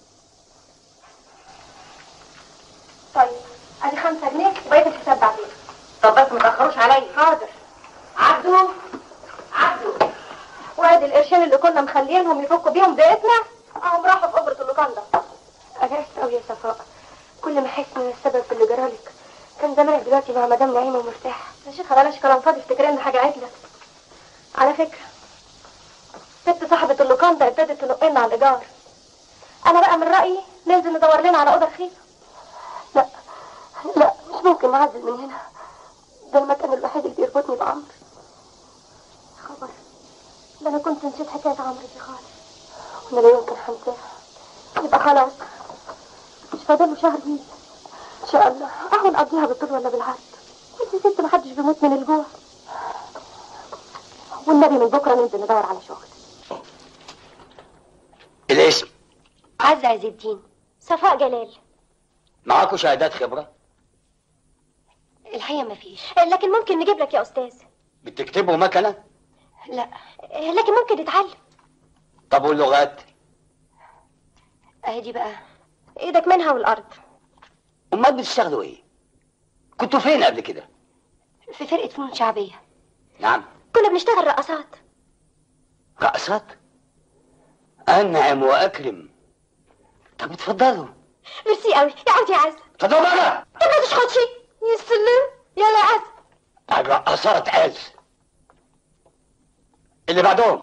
طيب ادي خمسة جنيه وبقية الحساب بعدين طب بس ما تاخروش عليا حاضر عبده عبده وادي القرشين اللي كنا مخلينهم يفكوا بيهم ضيقتنا اهم راحوا في قبرة اللوكاندا انا اسف قوي يا صفاء كل ما احس ان السبب في اللي جرالك كان زمانك دلوقتي مع مدام نعيمه ومرتاح يا شيخة بلاش كلام فاضي افتكري ان حاجة عدلة على فكرة ست صاحبة اللوكاندا ابتدت تنقلنا على الإيجار أنا بقى من رأيي ننزل ندور لنا على أوضة رخيصة لا لا مش ممكن نعزل من هنا ده المكان الوحيد اللي بيربطني بعمرو خبر ده أنا كنت نسيت حكاية عمرو دي خالص وانا لا يمكن هنساها يبقى خلاص مش فاضل له شهر ميت ان شاء الله أهو نقضيها بالطول ولا بالعرض انت ست محدش بيموت من الجوع والنبي من بكرة ننزل ندور على شغل الاسم عز عز الدين صفاء جلال معاكوا شهادات خبرة الحقيقة مفيش لكن ممكن نجيب لك يا أستاذ بتكتبوا مكنة لا لكن ممكن نتعلم طب واللغات اهي دي بقى ايدك منها والارض امال بتشتغلوا ايه كنتوا فين قبل كده في فرقة فنون شعبية نعم كنا بنشتغل رقصات رقصات انعم واكرم طب اتفضلوا ميرسي قوي اقعد يا عز اتفضلوا بقى طب ما تشخطش يا سلام يلا يا عز الرقصات عز اللي بعدهم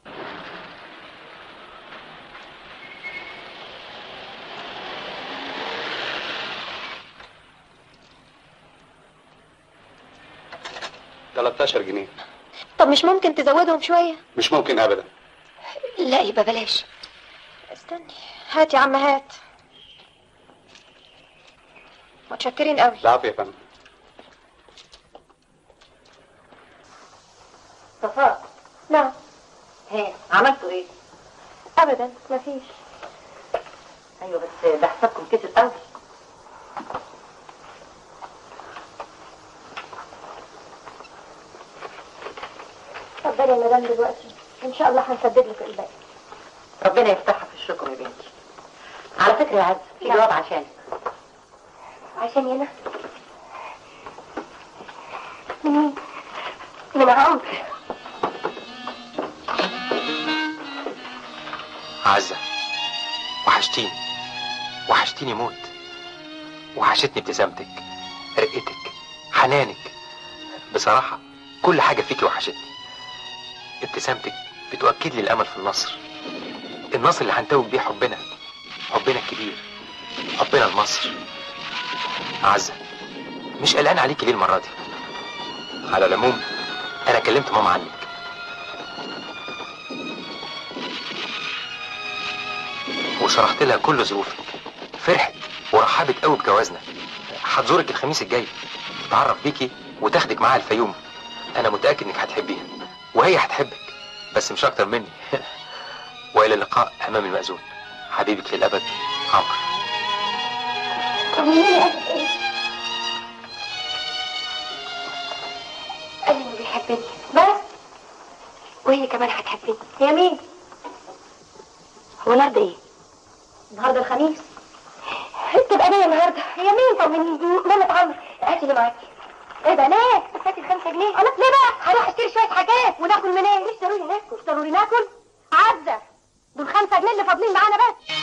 تلاتاشر جنيه طب مش ممكن تزودهم شوية مش ممكن ابدا لا يبقى بلاش استني هات يا عم هات متشكرين قوي العافيه يا فندم صفاء نعم ها عملتوا ايه؟ ابدا مفيش ايوه بس ده حسابكم كتير قوي اتفضلي يا مدام دلوقتي ان شاء الله هنسدد لك الباقي ربنا يفتحها في الشكر يا بنتي على فكره يا عز في جواب عشانك عشان انا من مين؟ من عمرو عزة وحشتيني وحشتيني موت وحشتني ابتسامتك رقتك حنانك بصراحة كل حاجة فيكي وحشتني ابتسامتك بتؤكد لي الأمل في النصر النصر اللي هنتوج بيه حبنا حبنا الكبير حبنا لمصر عزة مش قلقان عليكي ليه المرة دي على العموم أنا كلمت ماما عنك وشرحت لها كل ظروفك فرحت ورحبت قوي بجوازنا هتزورك الخميس الجاي تتعرف بيكي وتاخدك معاها الفيوم انا متاكد انك هتحبيها وهي هتحبك بس مش اكتر مني والى اللقاء امام المأذون حبيبك للابد عمرو طب مين اللي قال ايه؟ قال انه بيحبني بس وهي كمان هتحبني هي مين؟ هو النهارده ايه؟ النهارده الخميس تبقى ليه النهارده؟ هي مين طب من مامة عمرو؟ هاتي اللي معاكي ايه ده ليه؟ هاتي الخمسة جنيه خلاص ليه بقى؟ هروح اشتري شوية حاجات وناكل منين؟ مش ضروري ناكل مش ضروري ناكل عزة دول خمسة جنيه اللي فاضلين معانا بس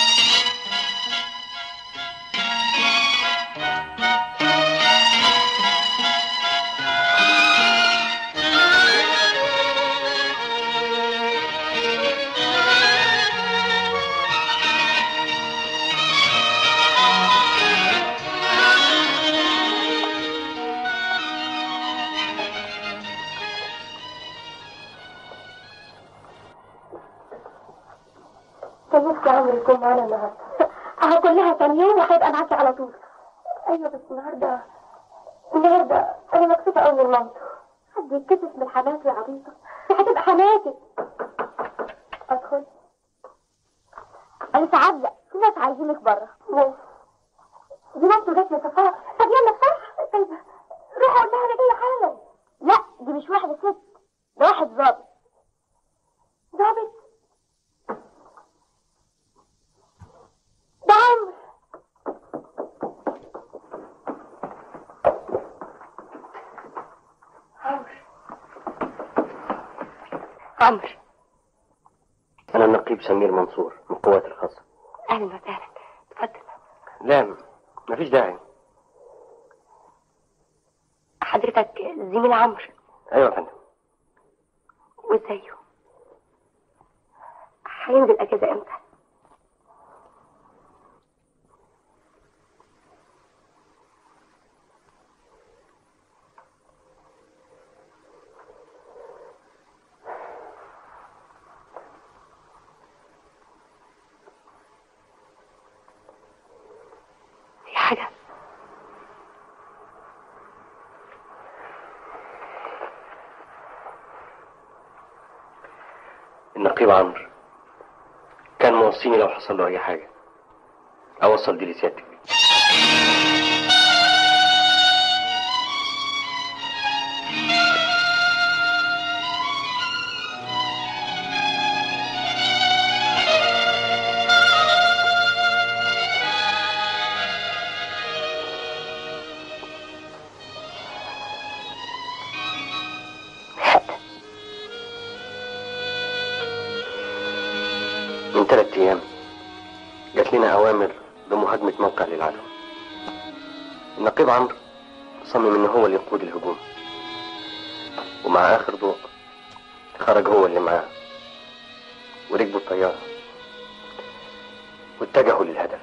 كان نفسي عمرو يكون معانا النهارده اهو كلها كام يوم وهيبقى معاكي على طول ايوه بس النهارده النهارده انا مكسوفه قوي من مامته حد يتكسف من حماتي يا عبيطه دي هتبقى حماتي ادخل انا سعادة في ناس عايزينك بره دي مامته جت يا صفاء طب يلا بسرعه طيب روحي قول لها انا جايه حالا لا دي مش واحده ست ده واحد ظابط ظابط ده عمرو عمرو عمرو أنا النقيب سمير منصور من القوات الخاصة اهلا وسهلا اتفضل لا مفيش داعي حضرتك زميل عمرو أيوة يا فندم وازايه هينزل اجازه امتى في حاجه النقيب عمرو كان موصيني لو حصل له أي حاجة أوصل دي لسيادتك من ثلاث أيام جات لنا أوامر بمهاجمة موقع للعدو النقيب عمرو صمم إن هو اللي يقود الهجوم ومع آخر ضوء خرج هو اللي معاه وركبوا الطيارة واتجهوا للهدف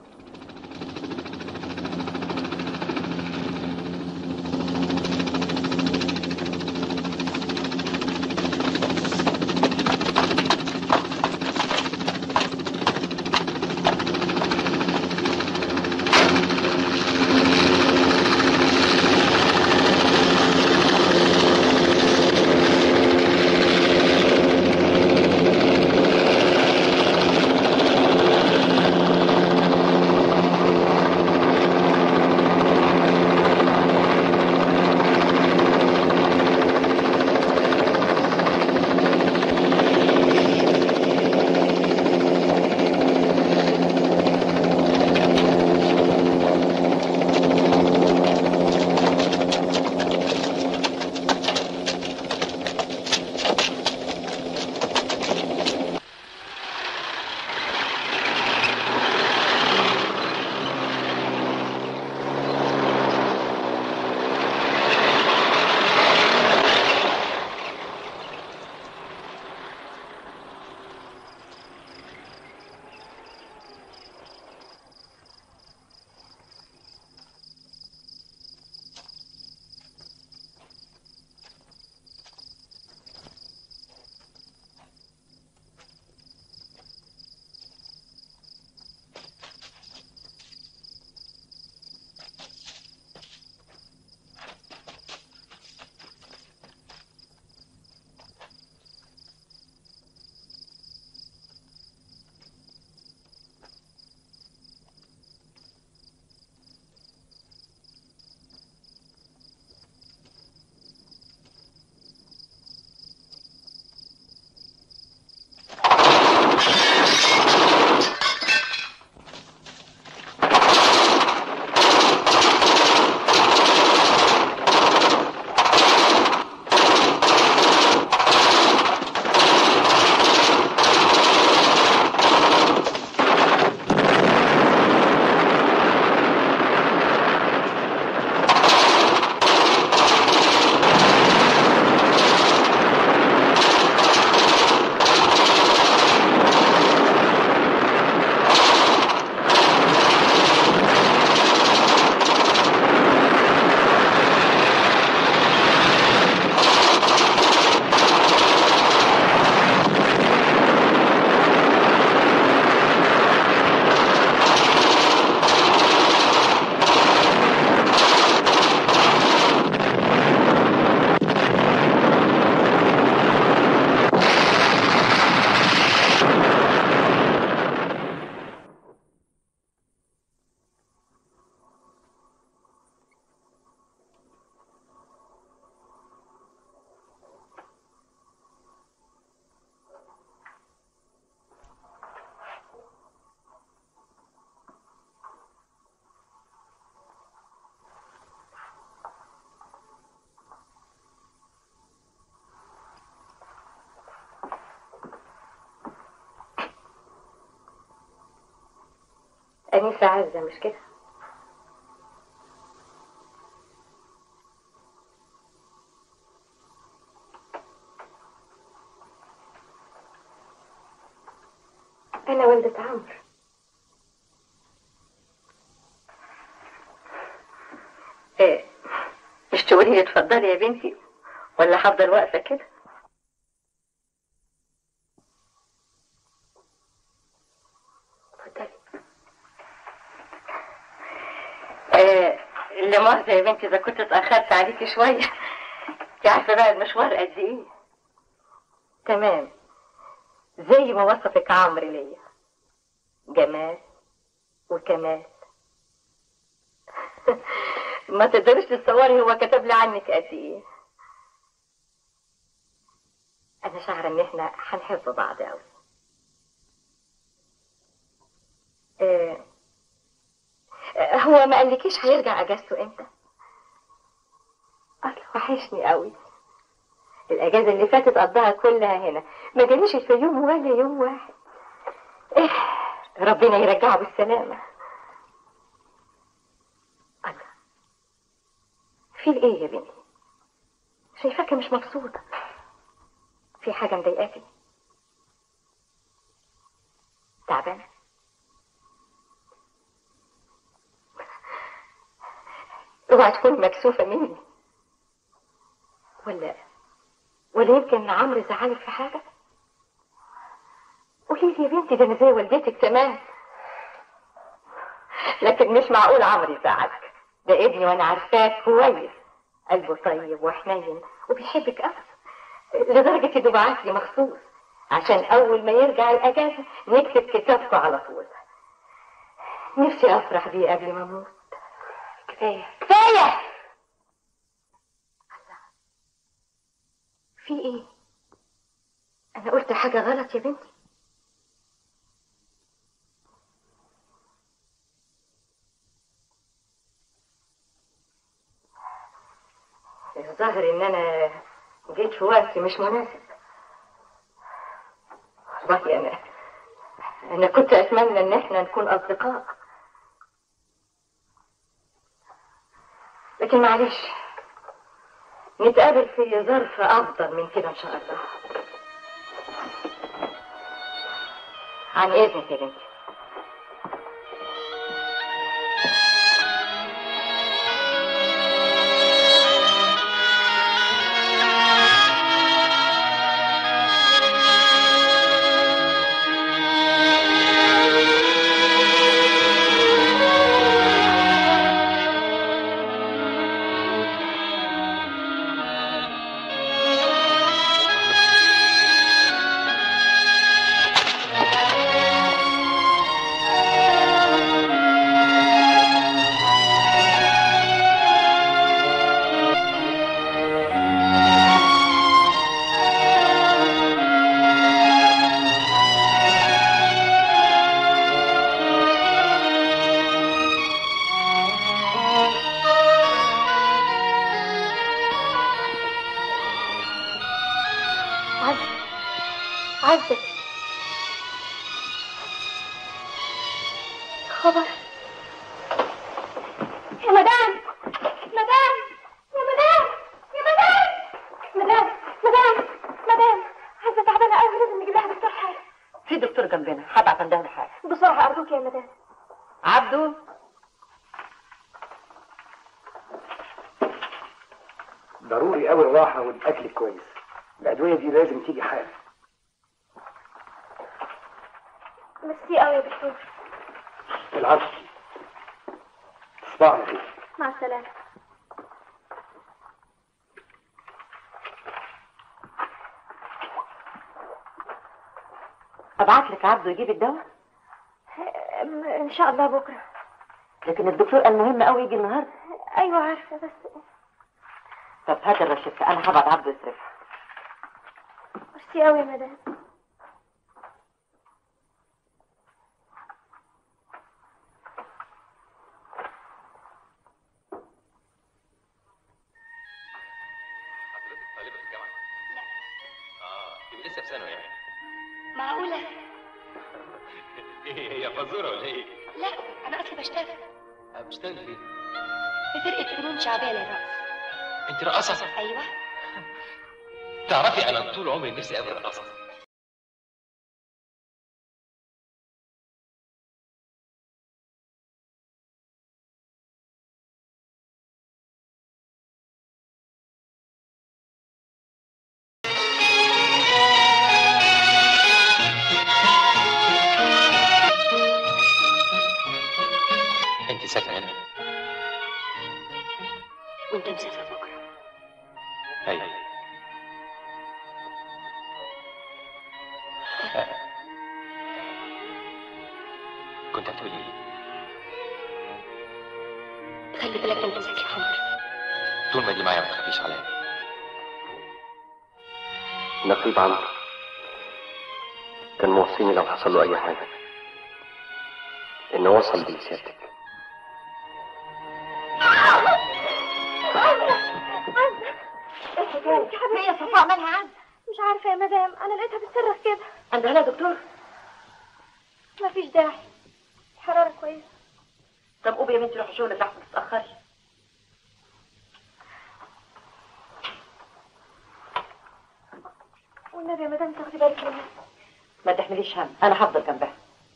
أنيسة عزة مش كده؟ أنا والدة عمرو إيه مش تقولي لي اتفضلي يا بنتي ولا هفضل واقفة كده؟ آه، لا مؤاخذة يا بنتي إذا كنت اتأخرت عليكي شوية أنت عارفة بقى المشوار قد إيه تمام زي ما وصفك عمرو ليا جمال وكمال ما تقدريش تتصوري هو كتب لي عنك قد إيه أنا شعرة إن إحنا هنحب بعض أوي آه هو ما قالكيش هيرجع اجازته امتى اصل وحشني قوي الاجازه اللي فاتت قضاها كلها هنا ما جاليش الفيوم ولا يوم واحد إيه ربنا يرجعه بالسلامة الله في ايه يا بنتي شايفاكي مش مبسوطة في حاجة مضايقاكي تعبانة اوعى تكوني مكسوفة مني ولا ولا يمكن عمرو زعلك في حاجة قولي لي يا بنتي ده انا زي والدتك تمام لكن مش معقول عمرو يزعلك ده ابني وانا عارفاه كويس قلبه طيب وحنين وبيحبك قوي لدرجة انه بعت لي مخصوص عشان اول ما يرجع الاجازة نكتب كتابته على طول نفسي افرح بيه قبل ما اموت كفاية كفاية في ايه انا قلت حاجة غلط يا بنتي الظاهر ان انا جيت في وقت مش مناسب والله انا انا كنت اتمنى ان احنا نكون اصدقاء لكن معلش نتقابل في ظرف افضل من كده ان شاء الله عن اذنك يا بنتي عزة عزة خبر يا مدام مدام يا مدام يا مدام مدام مدام مدام عزة تعبانة قوي لازم نجيب لها دكتور حاجة في دكتور جنبنا هبعت عندها الحاجة بسرعة أرجوك يا مدام عبده ضروري قوي الراحة والأكل كويس الأدوية دي لازم تيجي حالا ميرسي قوي يا دكتور العفو تصبح على خير مع السلامة ابعت لك عبده يجيب الدواء أم- إن شاء الله بكرة لكن الدكتور قال مهم قوي يجي النهارده أيوة عارفة بس طب هات الرشفة انا هبعت عبده يصرفها ميرسي قوي يا مدام حضرتك طالبة في الجامعة؟ لا اه تبقى لسه في ثانوي يعني معقولة ايه هي فزورة ولا ايه؟ لا أنا أصلي بشتغل أه، بتشتغل فين؟ في فرقة فنون شعبية للرقص انت رقاصة؟ أيوة تعرفي انا طول عمري نفسي ابقى رقاصة انت ساكنة هنا؟ وأنت مسافر بكرة ايوه أه. كنت هتقولي ايه؟ خلي بالك من نفسك يا عمرو طول ما دي معايا ما تخافيش عليا نقيب عمرو كان موصيني لو حصل له اي حاجه انه وصل بلسيادتك ايه الحكاية؟ هي صفاء مالها عزة؟ مش عارفة يا مدام أنا لقيتها بتصرخ كده عندها لا دكتور مفيش داعي الحرارة كويسة طب قومي يا بنتي روحي شغلك لحسن تتأخري والنبي يا مدام تاخدي بالك منها ما تحمليش هم انا هفضل جنبها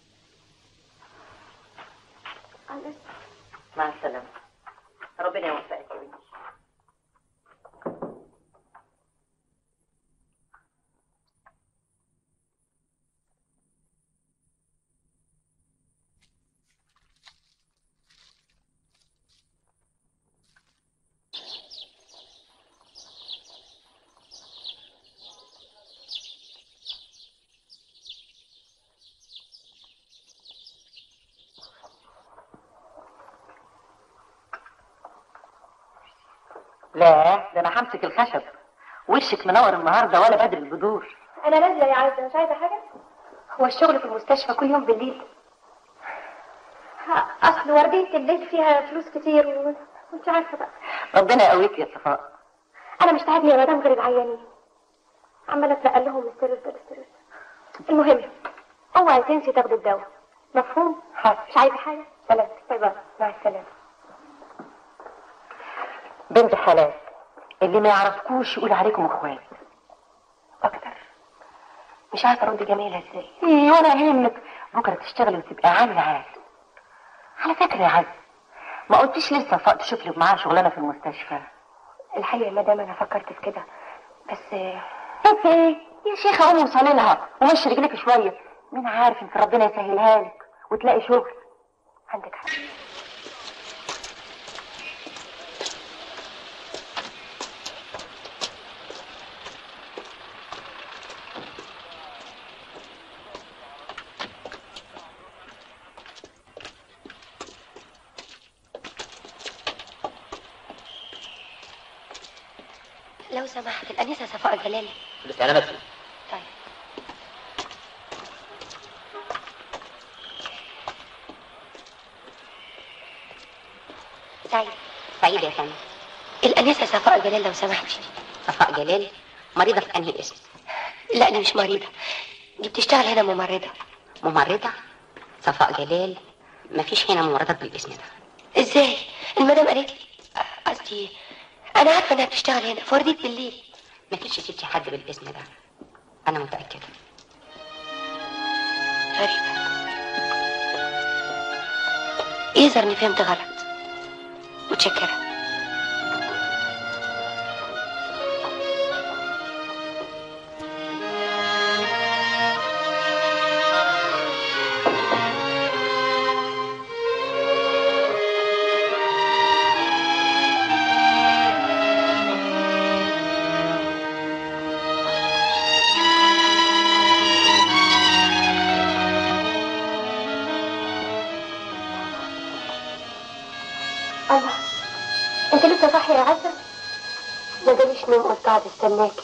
على الإذن. مع السلامة ربنا يوفقك يا بنتي لا ده انا همسك الخشب وشك منور النهارده ولا بدري البدور أنا نازلة يا عزة مش عايزة حاجة هو الشغل في المستشفى كل يوم بالليل ها، أصل وردية الليل فيها فلوس كتير و... وانت عارفة بقى ربنا يقويك يا صفاء أنا مش تعبني يا مدام غير العيانين عمالة أتنقل لهم السرير ده السرير ده. المهم اوعي تنسي تاخدي الدواء مفهوم؟ مش عايزة حاجة؟ سلام باي باي مع السلامة بنت حلال اللي ما يعرفكوش يقول عليكم اخوات مش عارفة أرد جميلة إزاي ايه ولا يهمك بكره تشتغلي وتبقى عامله عاد على فكره يا عز ما قلتيش لسه وفاء تشوف لي معاها شغلانه في المستشفى الحقيقة يا مدام أنا فكرت في كده بس بس ايه يا شيخه قومي وصلي لها ومشي رجلك شويه مين عارف يمكن ربنا يسهلها لك وتلاقي شغل عندك حق لو سمحت الأنسة صفاء جلال بس انا بس طيب سعيد سعيد يا فندم الأنسة صفاء جلال لو سمحتي صفاء جلال مريضة في أنهي اسم؟ لا دي مش مريضة دي بتشتغل هنا ممرضة ممرضة صفاء جلال مفيش هنا ممرضات بالاسم ده ازاي المدام قالت لي قصدي انا عارفه انها بتشتغل هنا في ورديه بالليل مفيش يا ستي حد بالاسم ده أنا متأكدة غريبه يظهر اني فهمت غلط متشكره الله انت لسه صاحيه يا عزه ما جاليش نوم قلت قاعد استناكي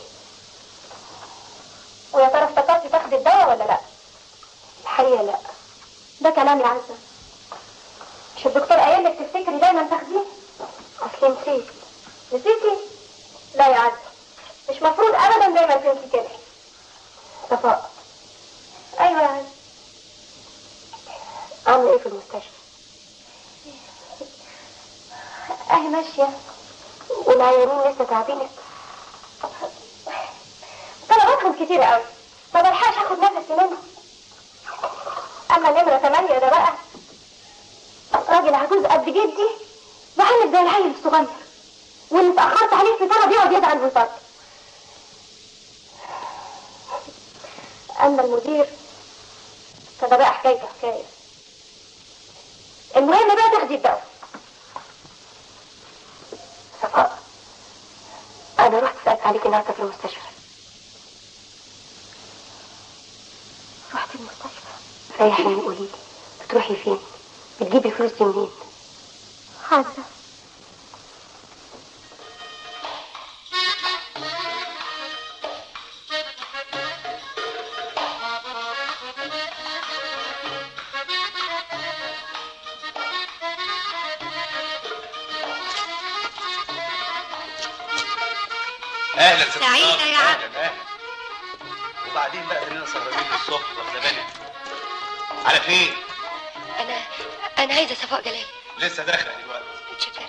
ويا ترى افتكرتي تاخدي الدواء ولا لا الحقيقه لا ده كلام يا عزه مش الدكتور قايل لك تفتكري دايما تاخديه اصل نسيت نسيتي لا يا عزه مش مفروض ابدا دايما تنسي كده صفاء ايوه يا عزه عامله ايه في المستشفى اهي ماشية والعيانين لسه تعبينك طلباتهم كتيرة قوي ما بلحقش اخد نفسي منهم اما نمرة ثمانية ده بقى راجل عجوز قد جدي بحلف زي العيل الصغير واللي اتأخرت عليه في طلب يقعد يزعل ويفضل اما المدير فده بقى حكايته حكاية المهم بقى تاخدي الدواء صفاء أنا رحت سألت عليك النهاردة في المستشفى رحت المستشفى ريحيني قولي لي بتروحي فين؟ بتجيبي الفلوس دي منين؟ حاضر اهلا ست سعيدة ناصر. يا عم. أهلاً، أهلاً. وبعدين بقى خلينا سهرانين للصبح واخده بالك على فين انا انا عايزه صفاء جلال لسه داخله دلوقتي متشكره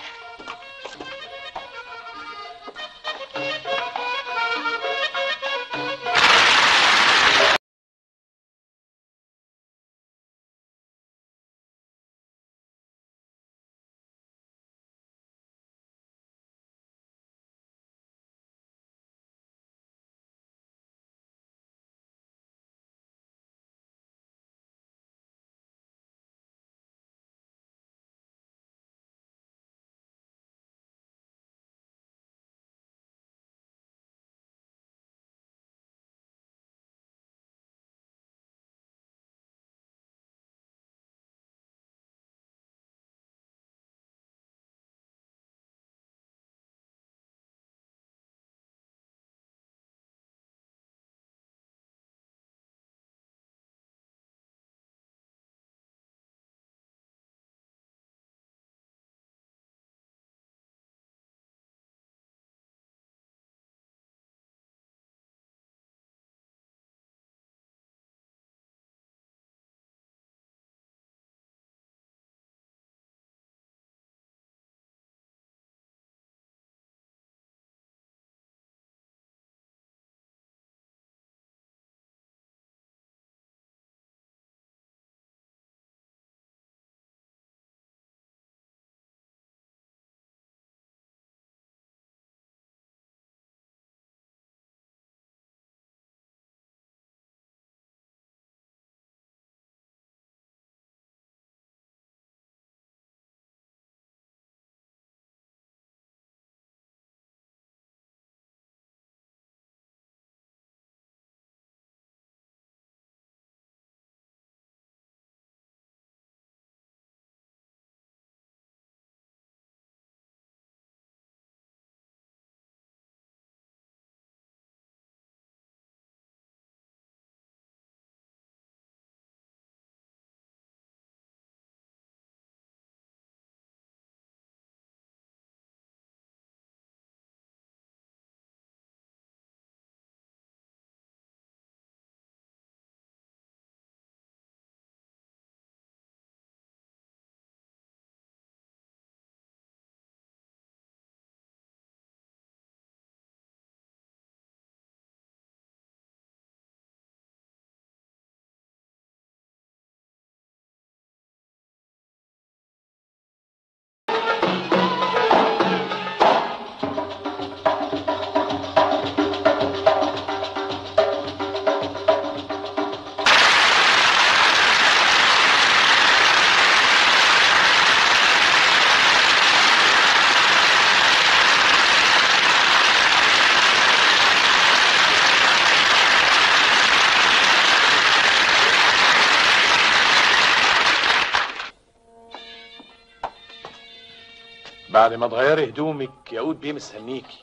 بعد ما تغيري هدومك يقود بيه مستنيكي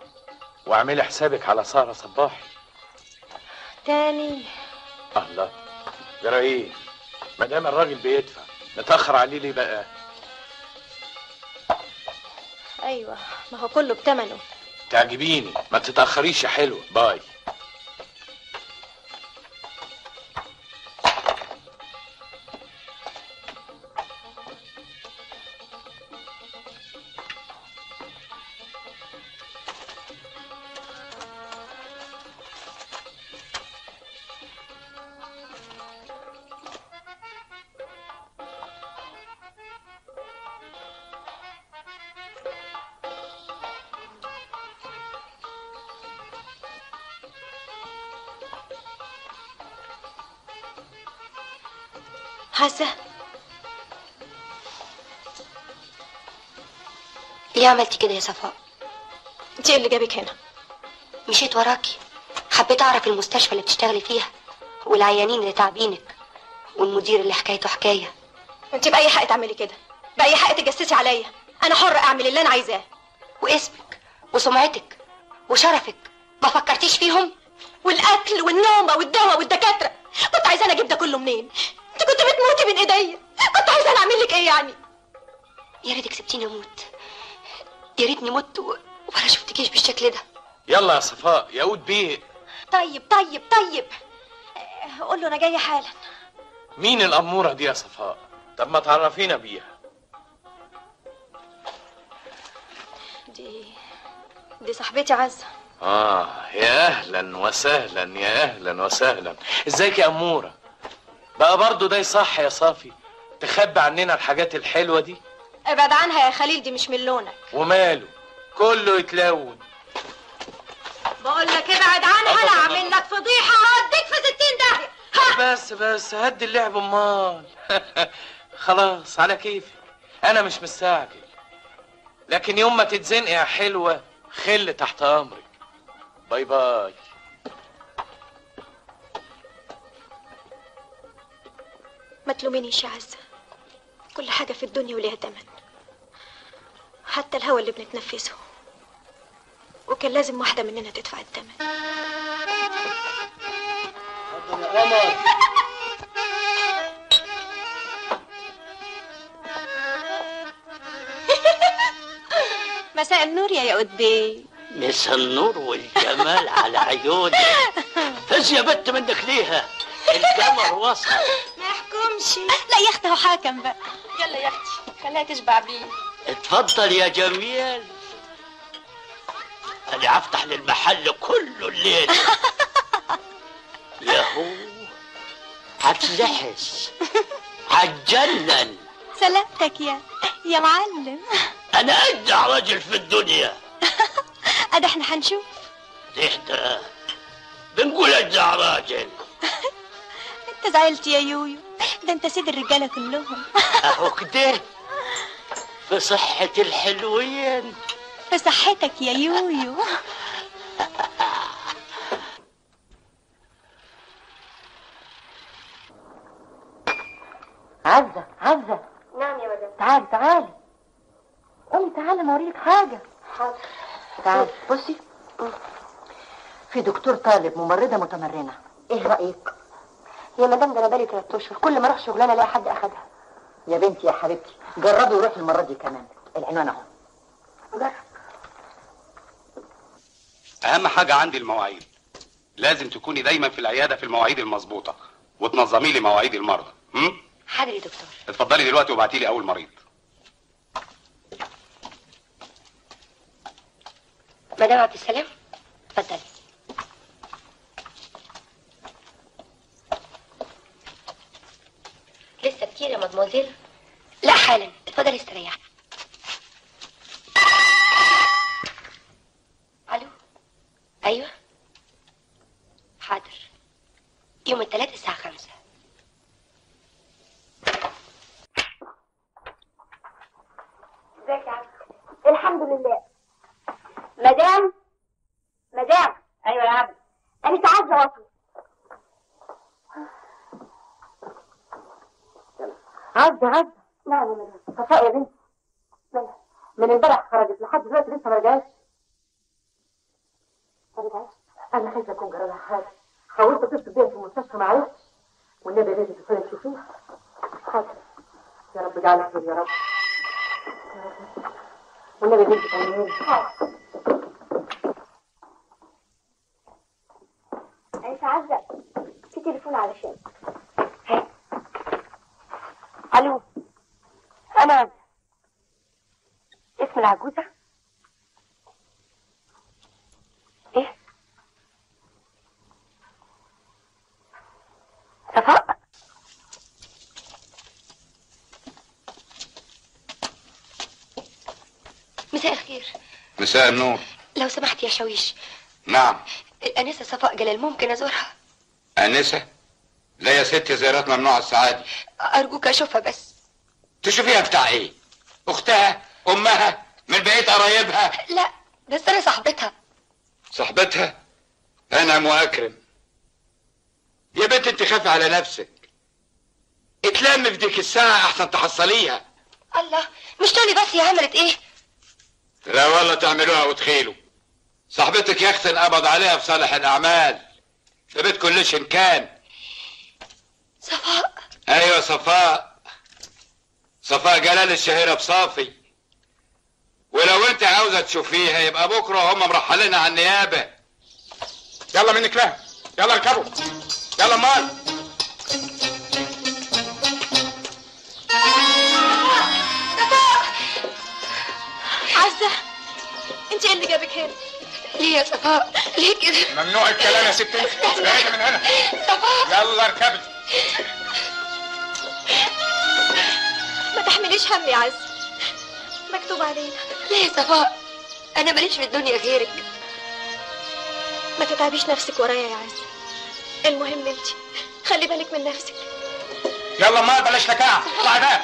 واعملي حسابك على سهرة صباحي تاني الله جرى ايه ما دام الراجل بيدفع نتاخر عليه ليه بقى ايوه ما هو كله بتمنه تعجبيني ما تتاخريش يا حلوه باي حاسه ليه عملتي كده يا صفاء انت ايه اللي جابك هنا مشيت وراكي حبيت اعرف المستشفى اللي بتشتغلي فيها والعيانين اللي تعبينك والمدير اللي حكايته حكايه انت باي حق تعملي كده باي حق تجسسي عليا انا حره اعمل اللي انا عايزاه واسمك وسمعتك وشرفك ما فكرتيش فيهم والاكل والنومه والدواء والدكاتره كنت عايزاني اجيب ده كله منين انت كنت بتموتي من ايديا كنت عايزاني اعمل لك ايه يعني يا ريتك سبتيني اموت يا ريتني مت و- ولا شفتكيش بالشكل ده يلا يا صفاء يقود بيه طيب طيب طيب آه، قول له انا جايه حالا مين الأمورة دي يا صفاء طب ما تعرفينا بيها دي دي صاحبتي عزة آه يا أهلا وسهلا يا أهلا وسهلا ازيك يا أمورة بقى برضو ده يصح يا صافي تخبي عننا الحاجات الحلوة دي ابعد عنها يا خليل دي مش من لونك وماله كله يتلون بقول لك ابعد عنها لا اعمل لك فضيحة هوديك في 60 داهية بس بس هدي اللعب امال خلاص على كيفي انا مش مستعجل لكن يوم ما تتزنقي يا حلوة خل تحت امرك باي باي ما تلومينيش يا عزة كل حاجة في الدنيا وليها تمن حتى الهوا اللي بنتنفسه وكان لازم واحدة مننا تدفع الثمن يا قمر مساء النور يا يا بيه مسا النور والجمال على عيوني فز يا بت منك ليها القمر وصل ما يحكمش لا يا اختي هو حاكم بقى يلا يا اختي خليها تشبع بيه اتفضل يا جميل انا افتح للمحل كله الليل ياهو هتلحس هتجنن سلامتك يا يا معلم انا اجدع راجل في الدنيا ادي احنا هنشوف احنا بنقول اجدع راجل انت زعلت يا يويو ده انت سيد الرجاله كلهم اهو كده في صحة الحلوين في صحتك يا يويو عزة عزة نعم يا مدام تعالي تعالي قومي تعالي ما اوريك حاجة حاضر تعالي بصي في دكتور طالب ممرضة متمرنة ايه رأيك؟ يا مدام ده انا بقالي تلات اشهر كل ما اروح شغلانه الاقي حد اخدها يا بنتي يا حبيبتي جربي وروحي المرة دي كمان العنوان اهو جرب اهم حاجه عندي المواعيد لازم تكوني دايما في العياده في المواعيد المظبوطه وتنظمي لي مواعيد المرضى هم؟ حاضر يا دكتور اتفضلي دلوقتي وابعتي لي اول مريض مدام عبد السلام اتفضلي لسه كتير يا مدموزيل لا حالا اتفضلي استريحي الو ايوه حاضر يوم الثلاث الساعة خمسة ازيك يا عبد الحمد لله مدام مدام ايوه يا عبد انا عايزه واصل عزة عزة نعم يا مدام صفاء يا بنتي من امبارح خرجت لحد دلوقتي لسه ما رجعتش ما رجعتش انا خايفه اكون جرى لها حاجه حاولت اتصل بيها في المستشفى ما عرفتش والنبي لازم تدخلي تشوفيها حاضر يا رب اجعلها خير يا رب يا رب. والنبي بنتي طمنيني انت عايزه في تليفون علشان الو انا عايزة. اسم العجوزه ايه صفاء مساء الخير مساء النور لو سمحت يا شويش نعم الأنسة صفاء جلال ممكن أزورها انسه لا يا ستي زيارات ممنوعه السعادة أرجوك أشوفها بس تشوفيها بتاع ايه اختها امها من بقيه قرايبها لا بس أنا صاحبتها صاحبتها انعم واكرم يا بنت انت خافي على نفسك اتلم في ديك الساعه احسن تحصليها الله مش تقولي بس هي عملت إيه لا والله تعملوها وتخيلوا صاحبتك يا اختي انقبض عليها في صالح الاعمال في بيت كلش إن كان صفاء ايوه صفاء صفاء جلال الشهيره بصافي ولو انت عاوزه تشوفيها يبقى بكره هم مرحلينها على النيابه يلا منك لها يلا اركبوا يلا مال عزة انت ايه اللي جابك هنا ليه يا صفاء ليه كده ممنوع الكلام يا ست انت ابعدي من هنا صفاء يلا اركبي ما تحمليش هم يا عزة مكتوب علينا ليه يا صفاء انا ماليش في الدنيا غيرك ما تتعبيش نفسك ورايا يا عزة المهم انت خلي بالك من نفسك يلا ما بلاش لكاعة اطلعي بقى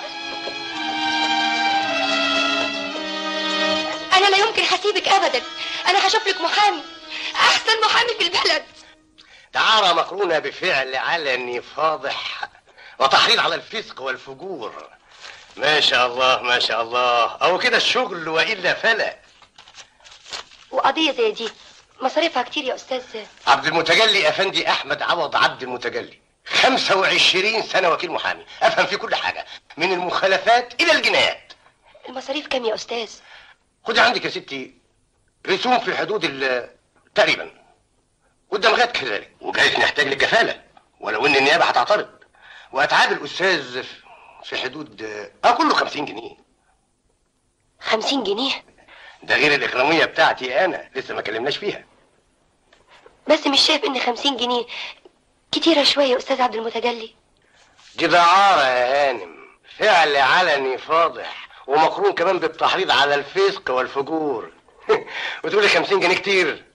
انا لا يمكن هسيبك ابدا انا هشوف لك محامي احسن محامي في البلد دعارة مقرونة بفعل علني فاضح وتحريض على الفسق والفجور ما شاء الله ما شاء الله أو كده الشغل وإلا فلا وقضية زي دي مصاريفها كتير يا استاذ عبد المتجلي أفندي أحمد عوض عبد المتجلي 25 سنة وكيل محامي أفهم في كل حاجة من المخالفات إلى الجنايات المصاريف كام يا استاذ خدي عندك يا ستي رسوم في حدود ال تقريبا والدمغات كذلك وجايز نحتاج للكفالة ولو إن النيابة هتعترض وأتعاب الأستاذ في- في حدود اه كله 50 جنيه 50 جنيه ده غير الإكرامية بتاعتي أنا لسه ما كلمناش فيها بس مش شايف ان 50 جنيه كتيرة شوية يا استاذ عبد المتجلي دي دعارة يا هانم فعل علني فاضح ومقرون كمان بالتحريض على الفسق والفجور وتقولي 50 جنيه كتير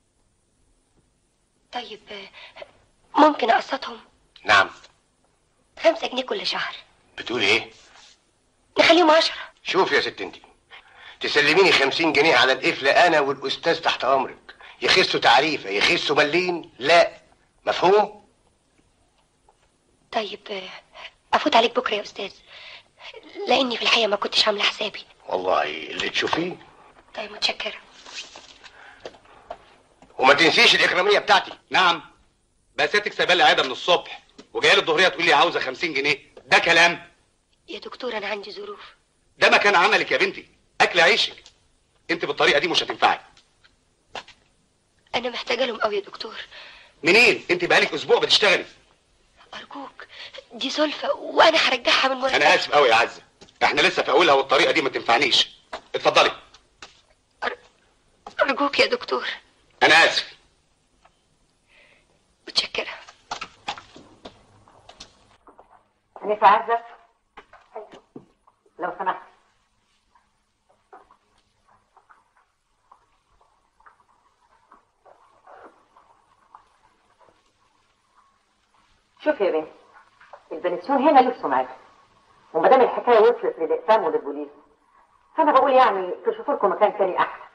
طيب آه، ممكن اقسطهم نعم خمسة جنيه كل شهر بتقولي ايه نخليهم عشرة شوف يا ست انتي تسلميني 50 جنيه على القفل انا والاستاذ تحت امرك يخسوا تعريفه يخسوا ملين لا مفهوم طيب آه، افوت عليك بكرة يا استاذ لاني في الحقيقة ما كنتش عاملة حسابي والله اللي تشوفيه طيب متشكرة وما تنسيش الاكراميه بتاعتي نعم بساتك سايبه لي عاده من الصبح وجايه لي الظهريه تقول لي عاوزه 50 جنيه ده كلام يا دكتور انا عندي ظروف ده مكان عملك يا بنتي اكل عيشك انت بالطريقه دي مش هتنفعي انا محتاجة لهم قوي يا دكتور منين انت بقالك اسبوع بتشتغلي ارجوك دي سلفة وانا هرجعها من مرتبي انا اسف قوي يا عزه احنا لسه في اولها والطريقه دي ما تنفعنيش اتفضلي ارجوك يا دكتور انا اسف متشكرة أنسة عزة لو سمحت شوف يا بنت البنسيون هنا له سمعته وما دام الحكايه وصلت للاقسام وللبوليس فانا بقول يعني تشوفوا لكم مكان تاني احسن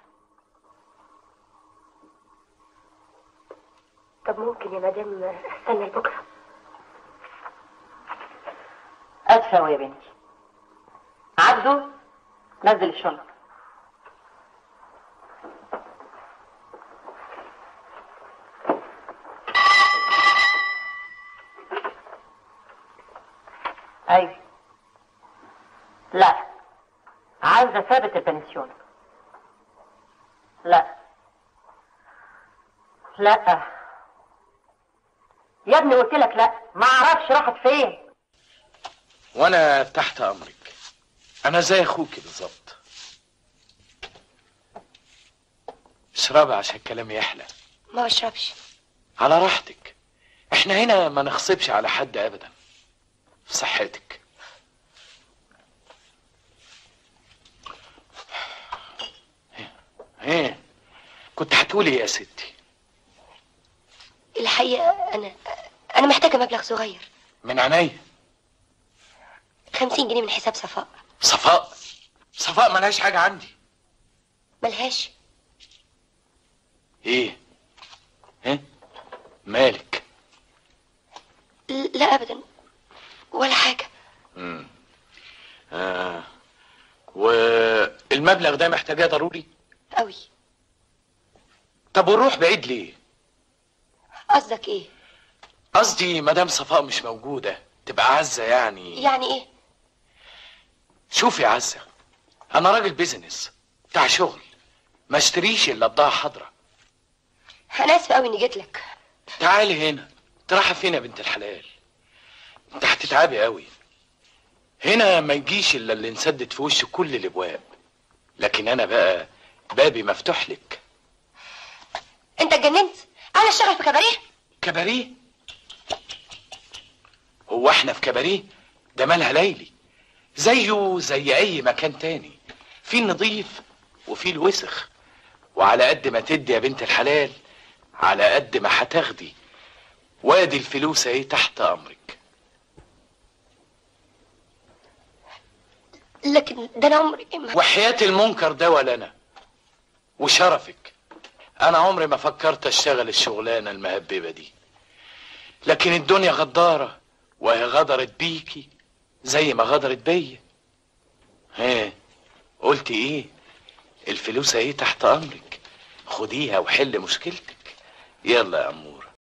طب ممكن يا مدام استنى لبكرة اسفه يا بنتي عبده نزل الشنط ايوه لا عايزه ثابت البنسيون لا لا يا ابني قلت لك لا ما اعرفش راحت فين وانا تحت امرك انا زي اخوكي بالظبط اشربي عشان الكلام يحلى ما اشربش على راحتك احنا هنا ما نغصبش على حد ابدا في صحتك ايه كنت هتقولي إيه يا ستي الحقيقة انا انا محتاجة مبلغ صغير من عينيا 50 جنيه من حساب صفاء صفاء صفاء ملهاش حاجة عندي ملهاش ايه ايه مالك لا ابدا ولا حاجة مم. آه. والمبلغ ده محتاجاه ضروري قوي طب ونروح بعيد ليه قصدك ايه قصدي مدام صفاء مش موجودة تبقى عزة يعني يعني ايه شوف يا عزة أنا راجل بيزنس بتاع شغل ما اشتريش إلا بضاعة حضرة انا اسفة قوي اني جيت لك تعالي هنا تراحة فين يا بنت الحلال انت هتتعبي قوي هنا ما يجيش إلا اللي نسدد في وش كل الأبواب لكن انا بقى بابي مفتوح لك انت اتجننت انا اشتغل في كباريه كباريه هو احنا في كباريه ده مالها ليلي زيه زي اي مكان تاني في النظيف وفي الوسخ وعلى قد ما تدي يا بنت الحلال على قد ما هتاخدي وادي الفلوس اهي تحت امرك لكن ده انا عمري ما وحياة المنكر ده ولا انا وشرفك انا عمري ما فكرت اشتغل الشغلانة المهببة دي لكن الدنيا غدارة وهي غدرت بيكي زي ما غدرت بيا ها قلت ايه الفلوس اهي تحت امرك خديها وحل مشكلتك يلا يا امورة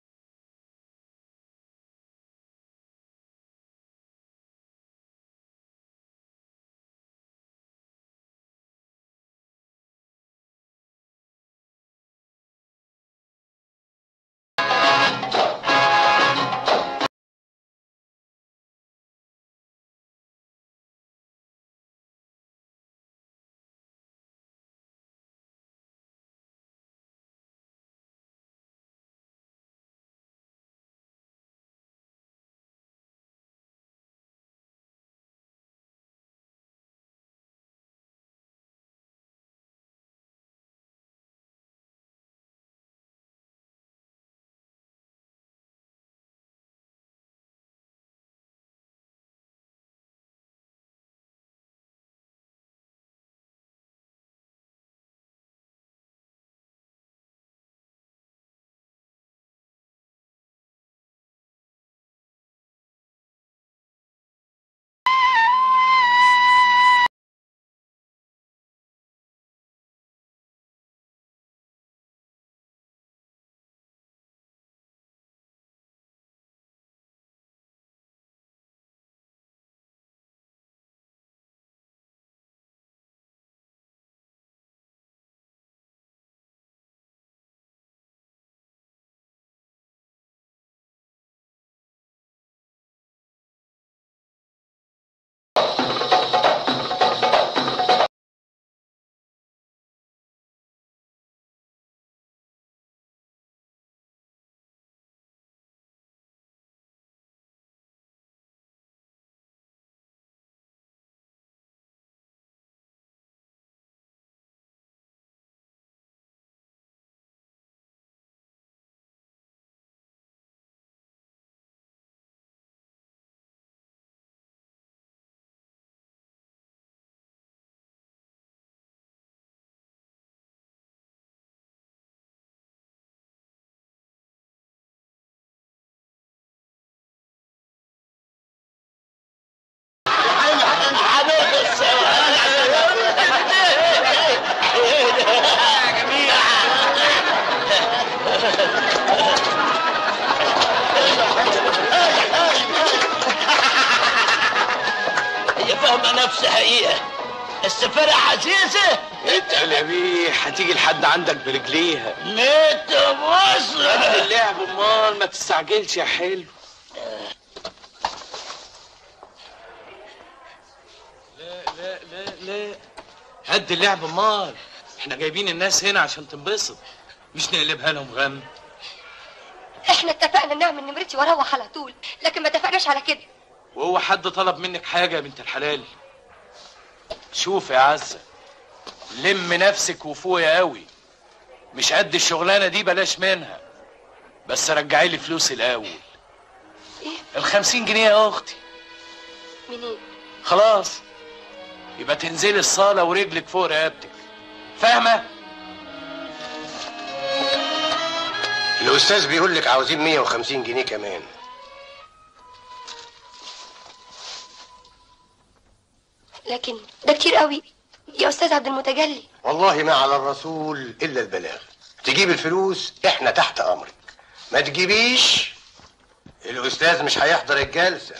هي فاهمه نفسها حقيقه السفارة عزيزة اتقل يا بيه هتيجي لحد عندك برجليها ميت مصر قد اللعب امال ما تستعجلش يا حلو لا لا لا لا هد اللعب امال احنا جايبين الناس هنا عشان تنبسط مش نقلبها لهم غم احنا اتفقنا نعمل نمرتي واروح على طول لكن ما اتفقناش على كده وهو حد طلب منك حاجة يا بنت الحلال شوف يا عزة لم نفسك وفوقي قوي مش قد الشغلانة دي بلاش منها بس رجعي لي فلوسي الأول الخمسين جنيه يا أختي منين خلاص يبقى تنزلي الصالة ورجلك فوق رقبتك فاهمة؟ الاستاذ بيقول لك عاوزين 150 جنيه كمان لكن ده كتير قوي يا استاذ عبد المتجلي والله ما على الرسول الا البلاغ تجيب الفلوس احنا تحت امرك ما تجيبيش الاستاذ مش هيحضر الجلسه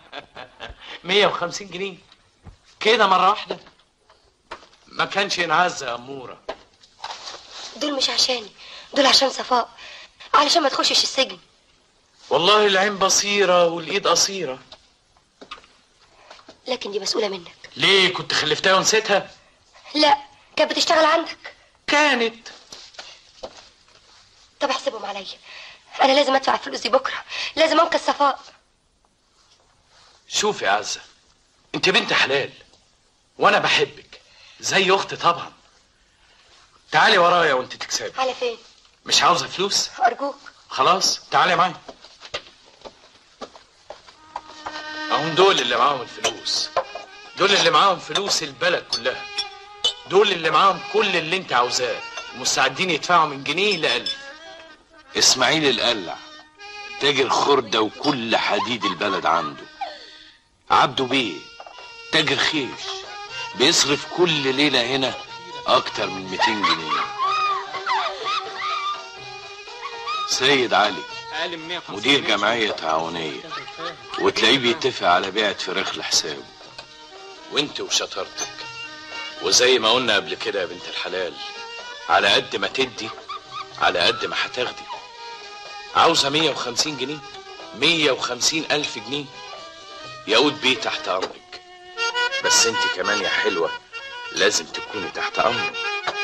150 جنيه كده مرة واحدة ما كانش ينعز يا أمورة دول مش عشاني دول عشان صفاء علشان ما تخشش السجن والله العين بصيرة والإيد قصيرة لكن دي مسؤولة منك ليه كنت خلفتها ونسيتها؟ لا كانت بتشتغل عندك كانت طب احسبهم عليا انا لازم ادفع الفلوس دي بكره لازم انقذ صفاء شوف يا عزة انت بنت حلال وانا بحبك زي اختي طبعا تعالي ورايا وانت تكسبي على فين مش عاوزة فلوس ارجوك خلاص تعالي معايا اهم دول اللي معاهم الفلوس دول اللي معاهم فلوس البلد كلها دول اللي معاهم كل اللي انت عاوزاه مستعدين يدفعوا من جنيه لألف اسماعيل القلع تاجر خردة وكل حديد البلد عنده عبده بيه تاجر خيش بيصرف كل ليلة هنا أكتر من 200 جنيه سيد علي مدير جمعية تعاونية وتلاقيه بيتفق على بيعة فراخ لحسابه وانت وشطارتك وزي ما قلنا قبل كده يا بنت الحلال على قد ما تدي على قد ما هتاخدي عاوزة 150 جنيه 150 ألف جنيه يقود بيه تحت أمرك بس انت كمان يا حلوة لازم تكوني تحت أمرك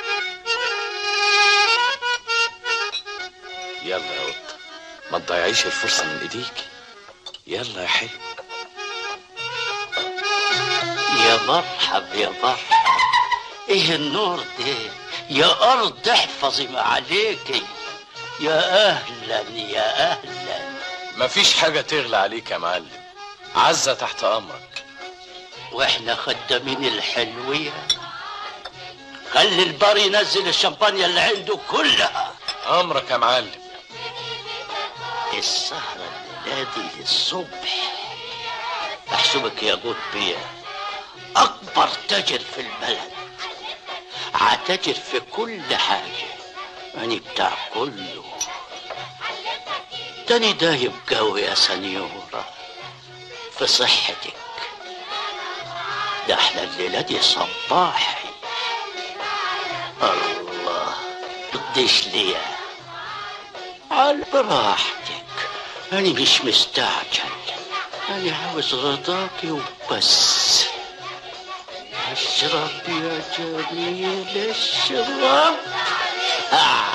يلا يا قطة ما تضيعيش الفرصة من ايديكي يلا يا حلو يا مرحب يا مرحب ايه النور ده يا ارض احفظي ما عليكي يا اهلا يا اهلا مفيش حاجة تغلى عليك يا معلم عزة تحت أمرك واحنا خدامين الحلوية خلي البار ينزل الشمبانيا اللي عنده كلها أمرك يا معلم السهرة الليلة دي للصبح احسبك يا جود بيه اكبر تاجر في البلد عتاجر في كل حاجة أنا بتاع كله تاني دايب قوي يا سنيورة في صحتك ده احنا الليلة دي صباحي الله قديش ليا على براحتك أنا مش مستعجل أنا عاوز رضاكي وبس اشرب يا جميل اشرب آه.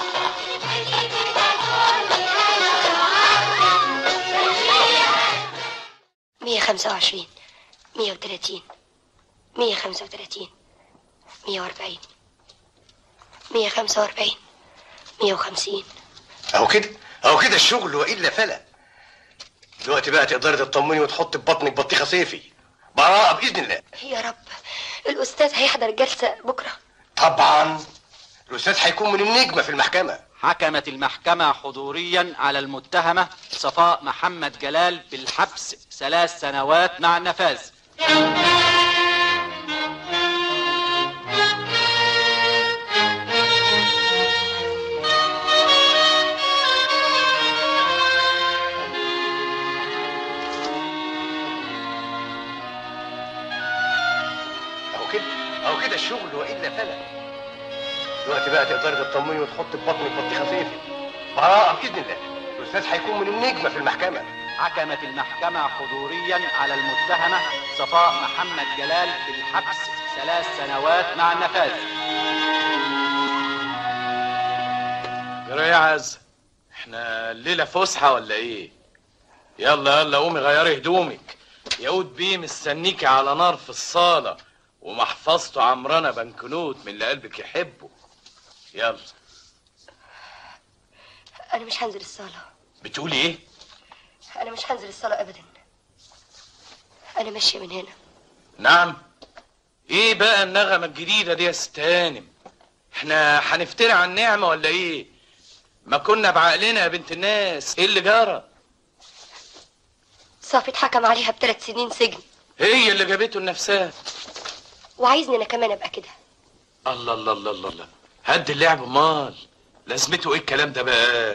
مية خمسة وعشرين مية وتلاتين مية خمسة وتلاتين مية وأربعين مية خمسة وأربعين مية وخمسين اهو كده اهو كده الشغل والا فلا دلوقتي بقى تقدري تطمني وتحطي في بطنك بطيخه صيفي براءه باذن الله يا رب الأستاذ هيحضر الجلسة بكرة طبعا الاستاذ هيكون من النجمه في المحكمه حكمت المحكمة حضوريا على المتهمة صفاء محمد جلال بالحبس ثلاث سنوات مع النفاذ اهو كده اهو كده الشغل والا فلا دلوقتي بقى تقدري تطمني وتحطي في بطنك بطيخه صيفي براءه باذن الله الاستاذ هيكون من النجمه في المحكمه حكمت المحكمة حضوريا على المتهمة صفاء محمد جلال بالحبس ثلاث سنوات مع النفاذ جرى يا عز احنا الليلة فسحة ولا ايه يلا يلا قومي غيري هدومك يقود بيه مستنيكي على نار في الصالة ومحفظته عمرانة بنكنوت من اللي قلبك يحبه يلا أنا مش هنزل الصالة بتقولي ايه أنا مش هنزل الصالة أبدا أنا ماشية من هنا نعم ايه بقى النغمة الجديدة دي يا ست هانم احنا هنفتري عن نعمة ولا ايه ما كنا بعقلنا يا بنت الناس ايه اللي جرى صافي اتحكم عليها بثلاث سنين سجن هي اللي جابته لنفسها وعايزني أنا كمان أبقى كده الله الله الله الله الله هد اللعب امال لازمته ايه الكلام ده بقى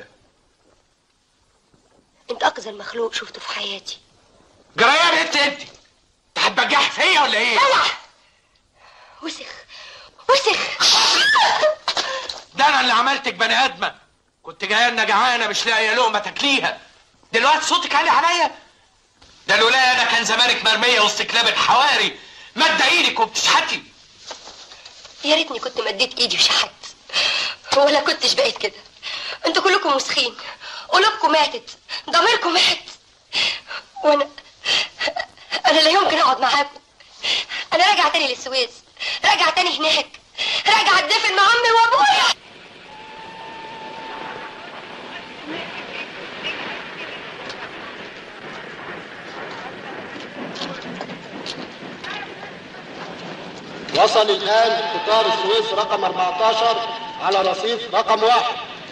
أنت أقذر مخلوق شفته في حياتي جرى ايه يا بنت انت انت هتبجح فيا ولا ايه وسخ وسخ ده انا اللي عملتك بني ادمه كنت جايه لنا جعانه مش لاقيه لقمه تاكليها دلوقتي صوتك عالي عليا ده لولا انا كان زمانك مرميه وسط كلاب الحواري مادة ايدك وبتشحتي يا ريتني كنت مديت ايدي وشحت ولا كنتش بقيت كده انتوا كلكم مسخين قلوبكم ماتت ضميركم مات وانا انا لا يمكن اقعد معاكم انا راجعه تاني للسويس راجعه تاني هناك راجعه اتدفن مع امي وابويا وصل الآن قطار السويس رقم 14 على رصيف رقم واحد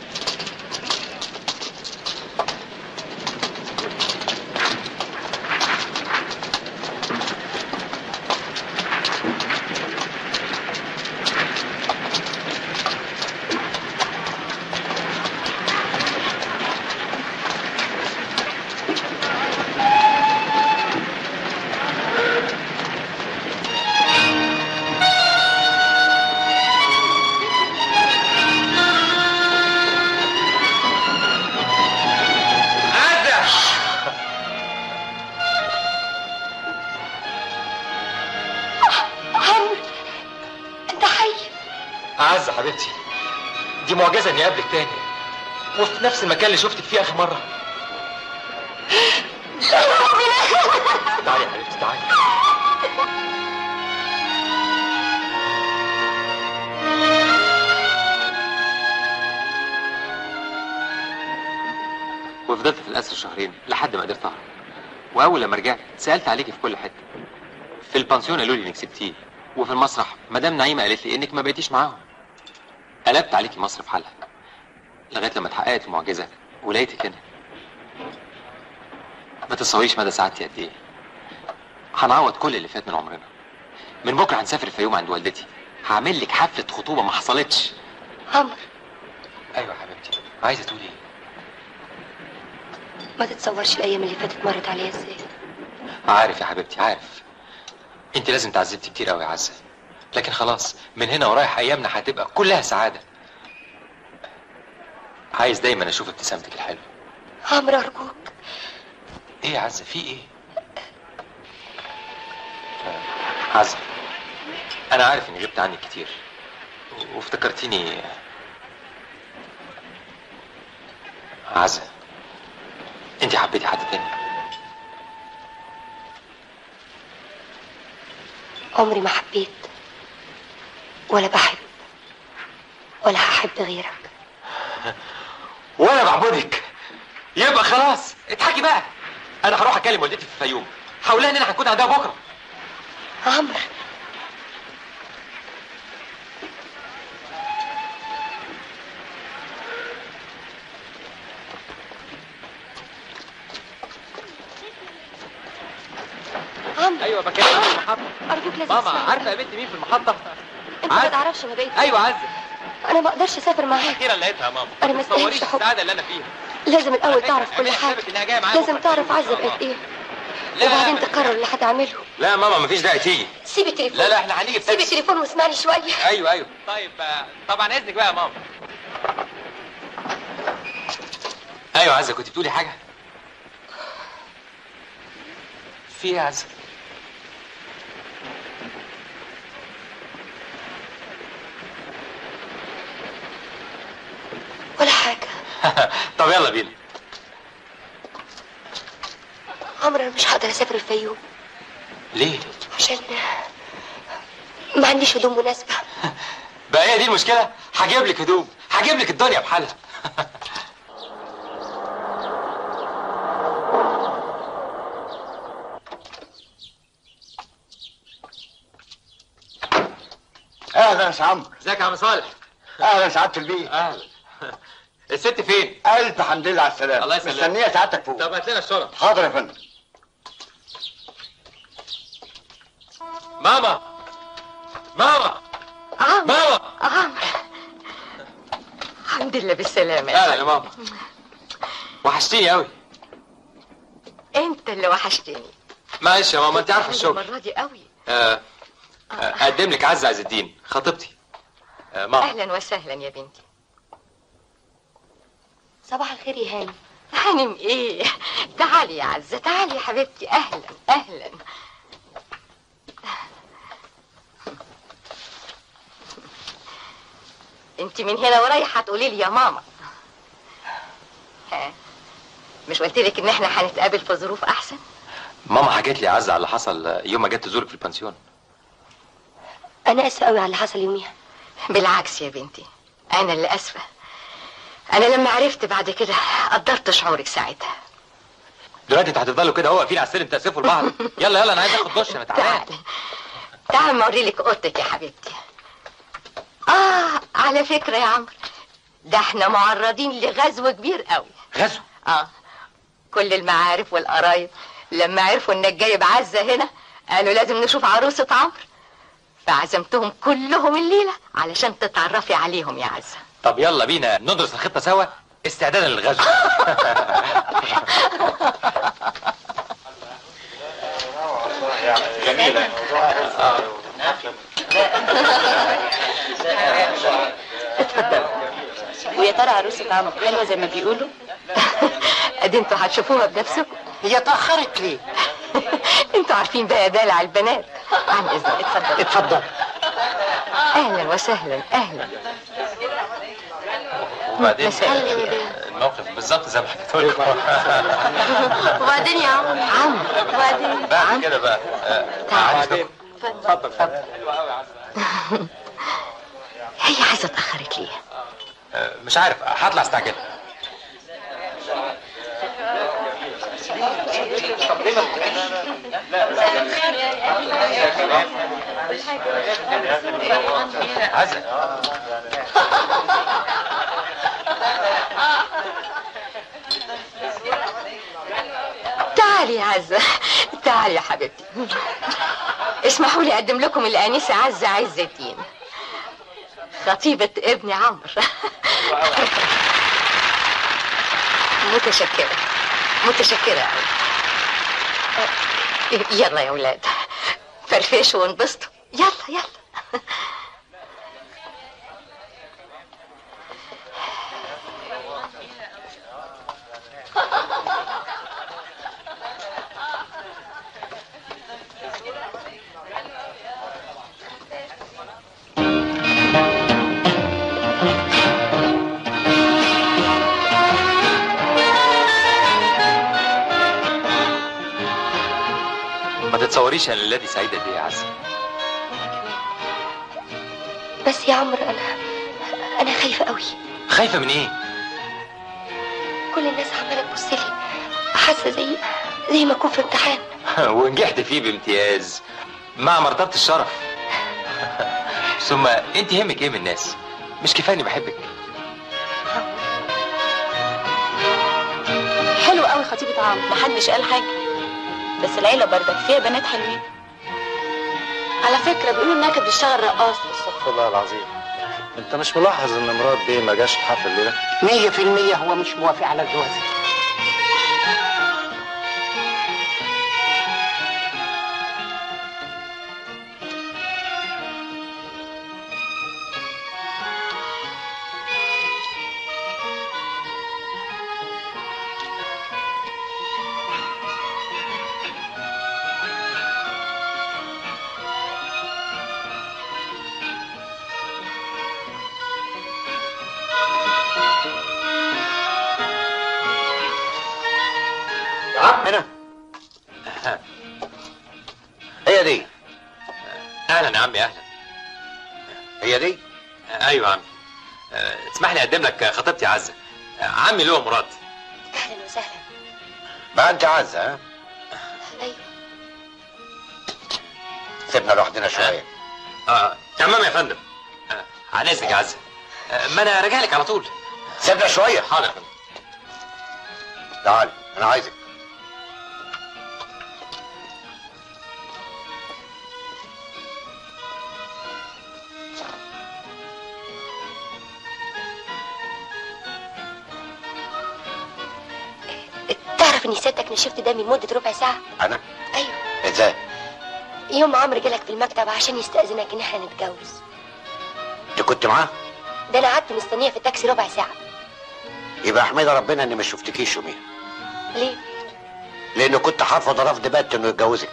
عمرو انت حي أعز حبيبتي دي معجزة إني أقابلك تاني وفي نفس المكان اللي شفتك فيه آخر مرة تعالي يا حبيبتي تعالي وفضلت في الأسر شهرين لحد ما قدرت أهرب وأول لما رجعت سألت عليكي في كل حتة في البانسيون قالوا لي إنك سبتيه وفي المسرح مدام نعيمة قالت لي إنك ما بقيتيش معاهم قلبت عليكي مصر في حالها لغاية لما اتحققت المعجزة ولقيتك هنا ما تتصوريش مدى سعادتي قد إيه هنعوض كل اللي فات من عمرنا من بكرة هنسافر الفيوم عند والدتي هعمل لك حفلة خطوبة ما حصلتش عمرو أيوة يا حبيبتي عايزة تقولي إيه؟ ما تتصورش الايام اللي فاتت مرت عليا ازاي عارف يا حبيبتي عارف انت لازم تعذبتي كتير قوي يا عزه لكن خلاص من هنا ورايح ايامنا هتبقى كلها سعاده عايز دايما اشوف ابتسامتك الحلوه عمرو ارجوك ايه يا عزه في ايه آه، عزه انا عارف اني غبت عنك كتير و- وافتكرتيني عزه انت حبيتي حد تاني عمري ما حبيت ولا بحب ولا هحب غيرك وانا بعبدك يبقى خلاص اضحكي بقى انا هروح اكلم والدتي في الفيوم هقول لها اننا هنكون عندها بكره عمرو عمرو ايوه بكلمك في المحطه ارجوك لازم ماما تسمعني. عارفه يا بنتي مين في المحطه انت ما عز. تعرفش انا بقيت ايوه عزه انا ما اقدرش اسافر معاك اخيرا لقيتها يا ماما أنا ما تتصوريش استاهلش حب. السعاده اللي انا فيها لازم الاول تعرف كل حاجه انها جايه معايا لازم تعرف عزه بقت ايه لا، وبعدين لا. تقرر اللي هتعمله لا يا ماما مفيش داعي تيجي سيب التليفون لا لا احنا هنيجي سيب بتاكسي التليفون واسمعني شويه ايوه ايوه طيب آه، طبعا اذنك بقى يا ماما ايوه عزه كنت بتقولي حاجه في ايه يا عزه ولا حاجه طب يلا بينا عمرو انا مش هقدر اسافر الفيوم ليه عشان ما عنديش هدوم مناسبه بقى هي دي المشكله هجيب لك هدوم هجيب لك الدنيا بحالها اهلا يا عمرو ازيك يا عم صالح اهلا سعاده البيه اهلا الست فين الف حمد لله على السلامه الله يسلمك. مستنيه سعادتك فوق طب هات لنا الشنط حاضر يا فندم ماما ماما عمرو ماما عمرو الحمد لله بالسلامة يا اهلا يا حبيبي. ماما وحشتيني قوي انت اللي وحشتني معلش يا ماما انت عارفه عندي الشغل المرة دي قوي آه، آه، اقدم لك عزه عز الدين خطيبتي آه، ماما اهلا وسهلا يا بنتي صباح الخير يا هاني هانم ايه تعالي يا عزة تعالي يا حبيبتي اهلا اهلا انت من هنا ورايحه تقولي لي يا ماما ها مش قلت لك ان احنا هنتقابل في ظروف احسن ماما حكت لي يا عزة على اللي حصل يوم ما جت تزورك في البنسيون انا اسفه قوي على اللي حصل يوميها بالعكس يا بنتي انا اللي اسفه انا لما عرفت بعد كده قدرت شعورك ساعتها دلوقتي انتوا هتفضلوا كده اهو واقفين على السلم تأسفوا لبعض يلا يلا انا عايز اخد دش انا تعبان تعال ما اوريلك اوضتك يا حبيبتي اه على فكره يا عمرو ده احنا معرضين لغزو كبير قوي غزو اه كل المعارف والقرايب لما عرفوا انك جايب عزه هنا قالوا لازم نشوف عروسه عمرو فعزمتهم كلهم الليله علشان تتعرفي عليهم يا عزه طب يلا بينا ندرس الخطة سوا استعدادا للغزو جميلة ويا ترى عروسة عمرو حلوة زي ما بيقولوا ادي انتوا هتشوفوها بنفسكم هي اتاخرت ليه انتوا عارفين بقى دلع البنات عن اذنك اتفضل اتفضل اهلا وسهلا اهلا وبعدين مساء الموقف بالظبط زي ما حكيت لكم وبعدين يا عمرو عمرو وبعدين بعد كده بقى آه، عايز اتفضل اتفضل هي عايزه اتاخرت ليه آه، مش عارف هطلع استعجل عزة تعالي يا عزة تعالي يا حبيبتي اسمحوا لي اقدم لكم الانسه عزة عز الدين خطيبة ابني عمرو متشكرة متشكرة أوي يلا يا ولاد فرفشوا وانبسطوا يلا يلا ما تتصوريش انا الذي سعيدة دي يا عزة بس يا عمرو انا انا خايفه قوي خايفة من ايه؟ كل الناس عماله تبص لي حاسه زي زي ما اكون في امتحان ونجحت فيه بامتياز مع مرتبة الشرف ثم انت يهمك ايه من الناس؟ مش كفايه اني بحبك حلو قوي خطيبة عمرو محدش قال حاجة بس العيلة برضك فيها بنات حلوين على فكره بيقولوا انها كانت بتشتغل رقاصه استغفر الله العظيم انت مش ملاحظ ان مراد بيه ما جاش الحفل الليله مية في المية هو مش موافق على الجواز يا عم هنا هي دي اهلا يا عمي اهلا هي دي ايوه يا عمي آه، اسمح لي اقدم لك خطيبتي عزة آه، عمي اللي هو مراد اهلا وسهلا بقى انت عزة ها ايوه سيبنا لوحدنا شوية اه تمام يا فندم آه، على اذنك يا عزة آه، ما انا راجع لك على طول سيبنا شوية حاضر يا فندم تعال انا عايزك تعرف اني سيادتك نشفت دمي لمده ربع ساعه انا ايوه ازاي يوم عمرو جالك في المكتب عشان يستأذنك ان احنا نتجوز انت كنت معاه ده انا قعدت مستنيه في التاكسي ربع ساعه يبقى احمد ربنا اني ما شفتكيش يوميها ليه لانه كنت هرفض رفض بات انه يتجوزك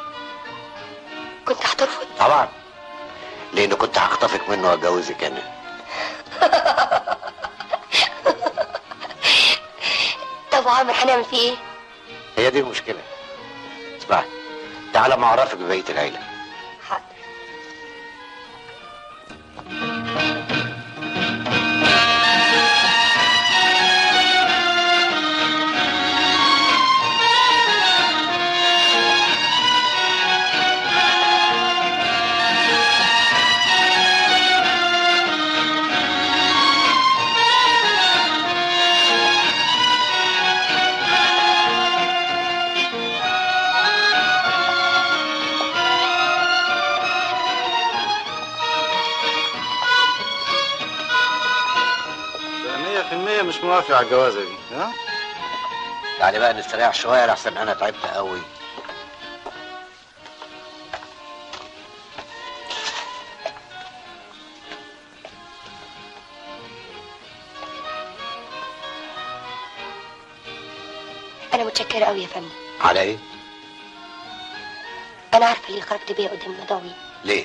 كنت هترفض طبعا لانه كنت هخطفك منه واتجوزك انا طب وعمر هنعمل فيه ايه؟ هي دي المشكله اسمعي تعالى ما اعرفك ببقيه العيله مية في المية مش موافق على الجوازة دي ها؟ يعني بقى نستريح شويه لحسن انا تعبت قوي انا متشكره قوي يا فندم على ايه انا عارفه ليه خرجت بيا قدام المدعوين ليه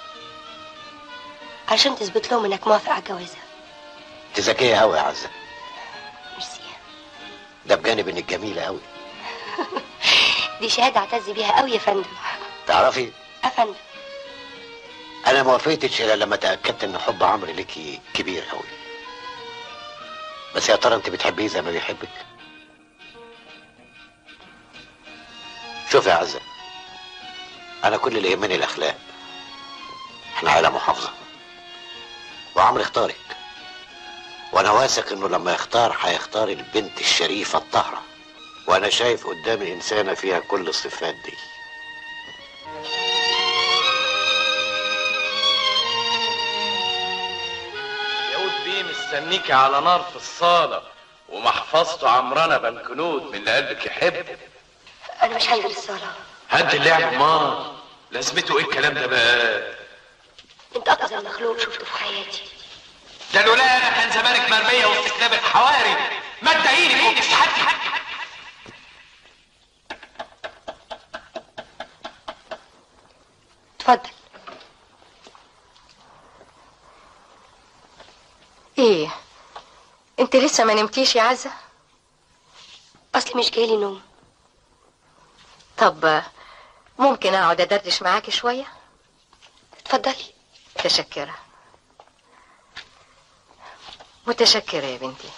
علشان تثبت لهم انك موافق على الجوازه انت ذكيه قوي يا عزه ميرسي ده بجانب انك جميله قوي دي شهاده اعتز بيها قوي يا فندم تعرفي يا فندم انا ما وافقتش الا لما تاكدت ان حب عمرو ليكي كبير قوي بس يا ترى انت بتحبيه زي ما بيحبك شوف يا عزه انا كل اللي يهمني الاخلاق احنا عيله محافظه وعمرو اختارك وانا واثق انه لما يختار هيختار البنت الشريفه الطاهره وانا شايف قدامي انسانه فيها كل الصفات دي ياقوت بيه مستنيكي على نار في الصالة ومحفظته عمرانة بنكنود من اللي قلبك يحب انا مش هنزل الصاله هد اللعب مار لازمته ايه الكلام ده بقى انت اقذر مخلوق شفته في حياتي ده لولا انا كان زمانك مرمية وسط كلاب الحواري ما تدعيني وبتستحدي اتفضل ايه انت لسه ما نمتيش يا عزة اصلي مش جايلي نوم طب ممكن اقعد ادردش معاكي شوية اتفضلي متشكرة متشكرة يا بنتي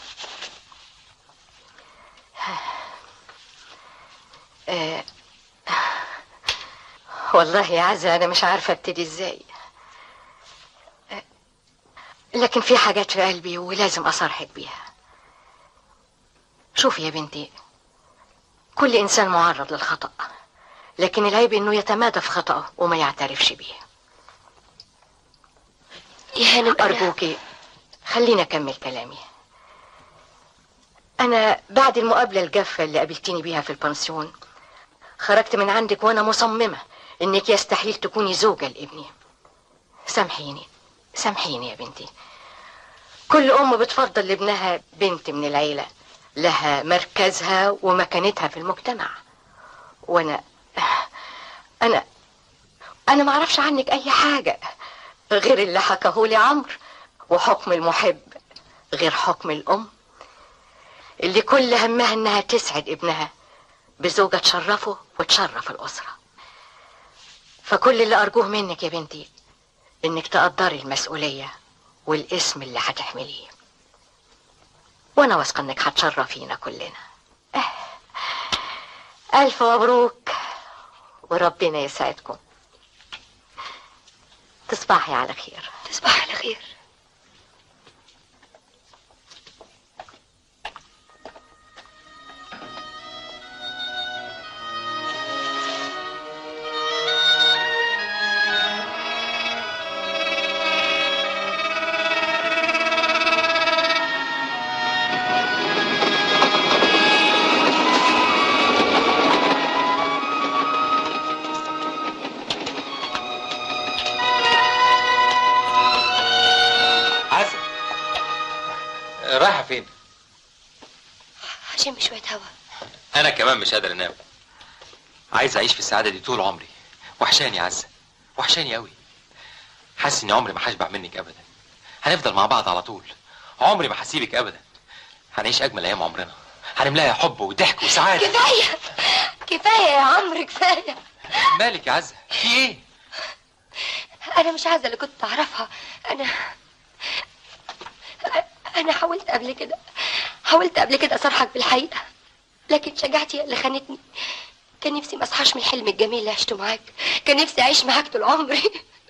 آه، والله يا عزة أنا مش عارفة ابتدي ازاي آه، لكن في حاجات في قلبي ولازم أصارحك بيها شوفي يا بنتي كل إنسان معرض للخطأ لكن العيب إنه يتمادى في خطأه وما يعترفش بيه يا هانم أنا- أرجوكي خليني أكمل كلامي أنا بعد المقابلة الجافة اللي قابلتيني بيها في البنسيون خرجت من عندك وأنا مصممة إنك يستحيل تكوني زوجة لابني سامحيني سامحيني يا بنتي كل أم بتفضل لابنها بنت من العيلة لها مركزها ومكانتها في المجتمع وأنا أنا أنا ما أعرفش عنك أي حاجة غير اللي حكاهولي عمرو وحكم المحب غير حكم الأم اللي كل همها إنها تسعد ابنها بزوجة تشرفه وتشرف الأسرة فكل اللي أرجوه منك يا بنتي إنك تقدري المسؤولية والاسم اللي هتحمليه وأنا واثقة إنك هتشرفينا كلنا آه. ألف مبروك وربنا يسعدكم تصبحي على خير تصبح على خير عزة رايحة فين؟ هشم شويه هوا أنا كمان مش قادر أنام عايز أعيش في السعادة دي طول عمري وحشاني يا عزة وحشاني أوي حاسس إني عمري ما هشبع منك أبدا هنفضل مع بعض على طول عمري ما هسيبك ابدا هنعيش اجمل ايام عمرنا هنملاها حب وضحك وسعاده كفايه كفايه يا عمرو كفايه مالك يا عزه في ايه انا مش عايزه اللي كنت اعرفها انا انا حاولت قبل كده حاولت قبل كده اصرحك بالحقيقه لكن شجاعتي هي اللي خانتني كان نفسي ما اصحاش من الحلم الجميل اللي عشته معاك كان نفسي اعيش معاك طول عمري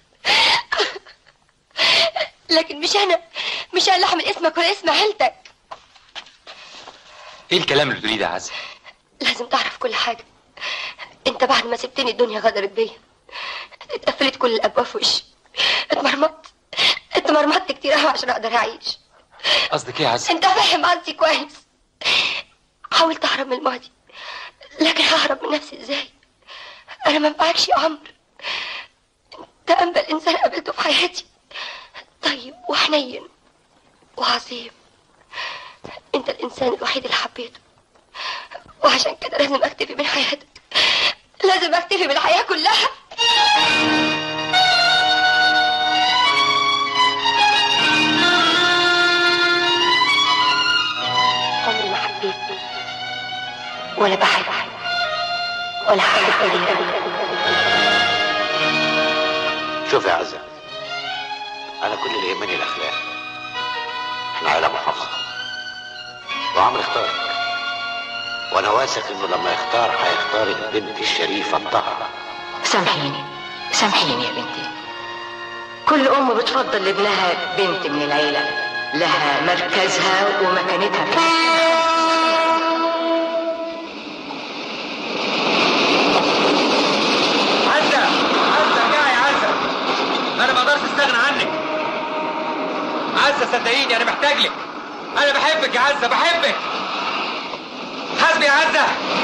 لكن مش انا مش انا اللي احمل اسمك ولا اسم عيلتك ايه الكلام اللي بتقوليه ده يا عزه لازم تعرف كل حاجه انت بعد ما سبتني الدنيا غدرت بيا اتقفلت كل الابواب في وشي اتمرمطت اتمرمطت كتير قوي عشان اقدر اعيش قصدك ايه يا عزه انت فاهم قصدي كويس حاولت اهرب من الماضي لكن ههرب من نفسي ازاي انا ما بقاكش يا عمرو انت انبل انسان قابلته في حياتي طيب وحنين وعظيم انت الانسان الوحيد اللي حبيته وعشان كده لازم اكتفي من حياتك لازم اكتفي بالحياه كلها عمري ما حبيت ولا بحب ولا حبيت غيرك شوف يا عزة أنا كل اللي يهمني الأخلاق إحنا عائلة محافظة وعمرو اختارك وأنا واثق إنه لما يختار هيختار البنت الشريفة الطاهرة سامحيني سامحيني يا بنتي كل أم بتفضل لابنها بنت من العيلة لها مركزها ومكانتها في عزه عزه ارجعي يا عزه انا ما اقدرش استغنى عنك عزه صدقيني انا محتاج لك انا بحبك يا عزه بحبك حاسبي يا عزه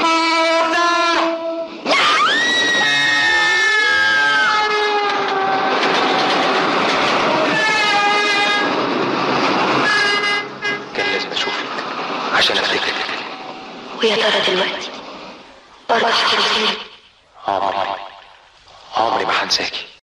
كان لازم اشوفك عشان افتكرك ويا ترى دلوقتي برضه هتنساني عمري عمري ما هنساكي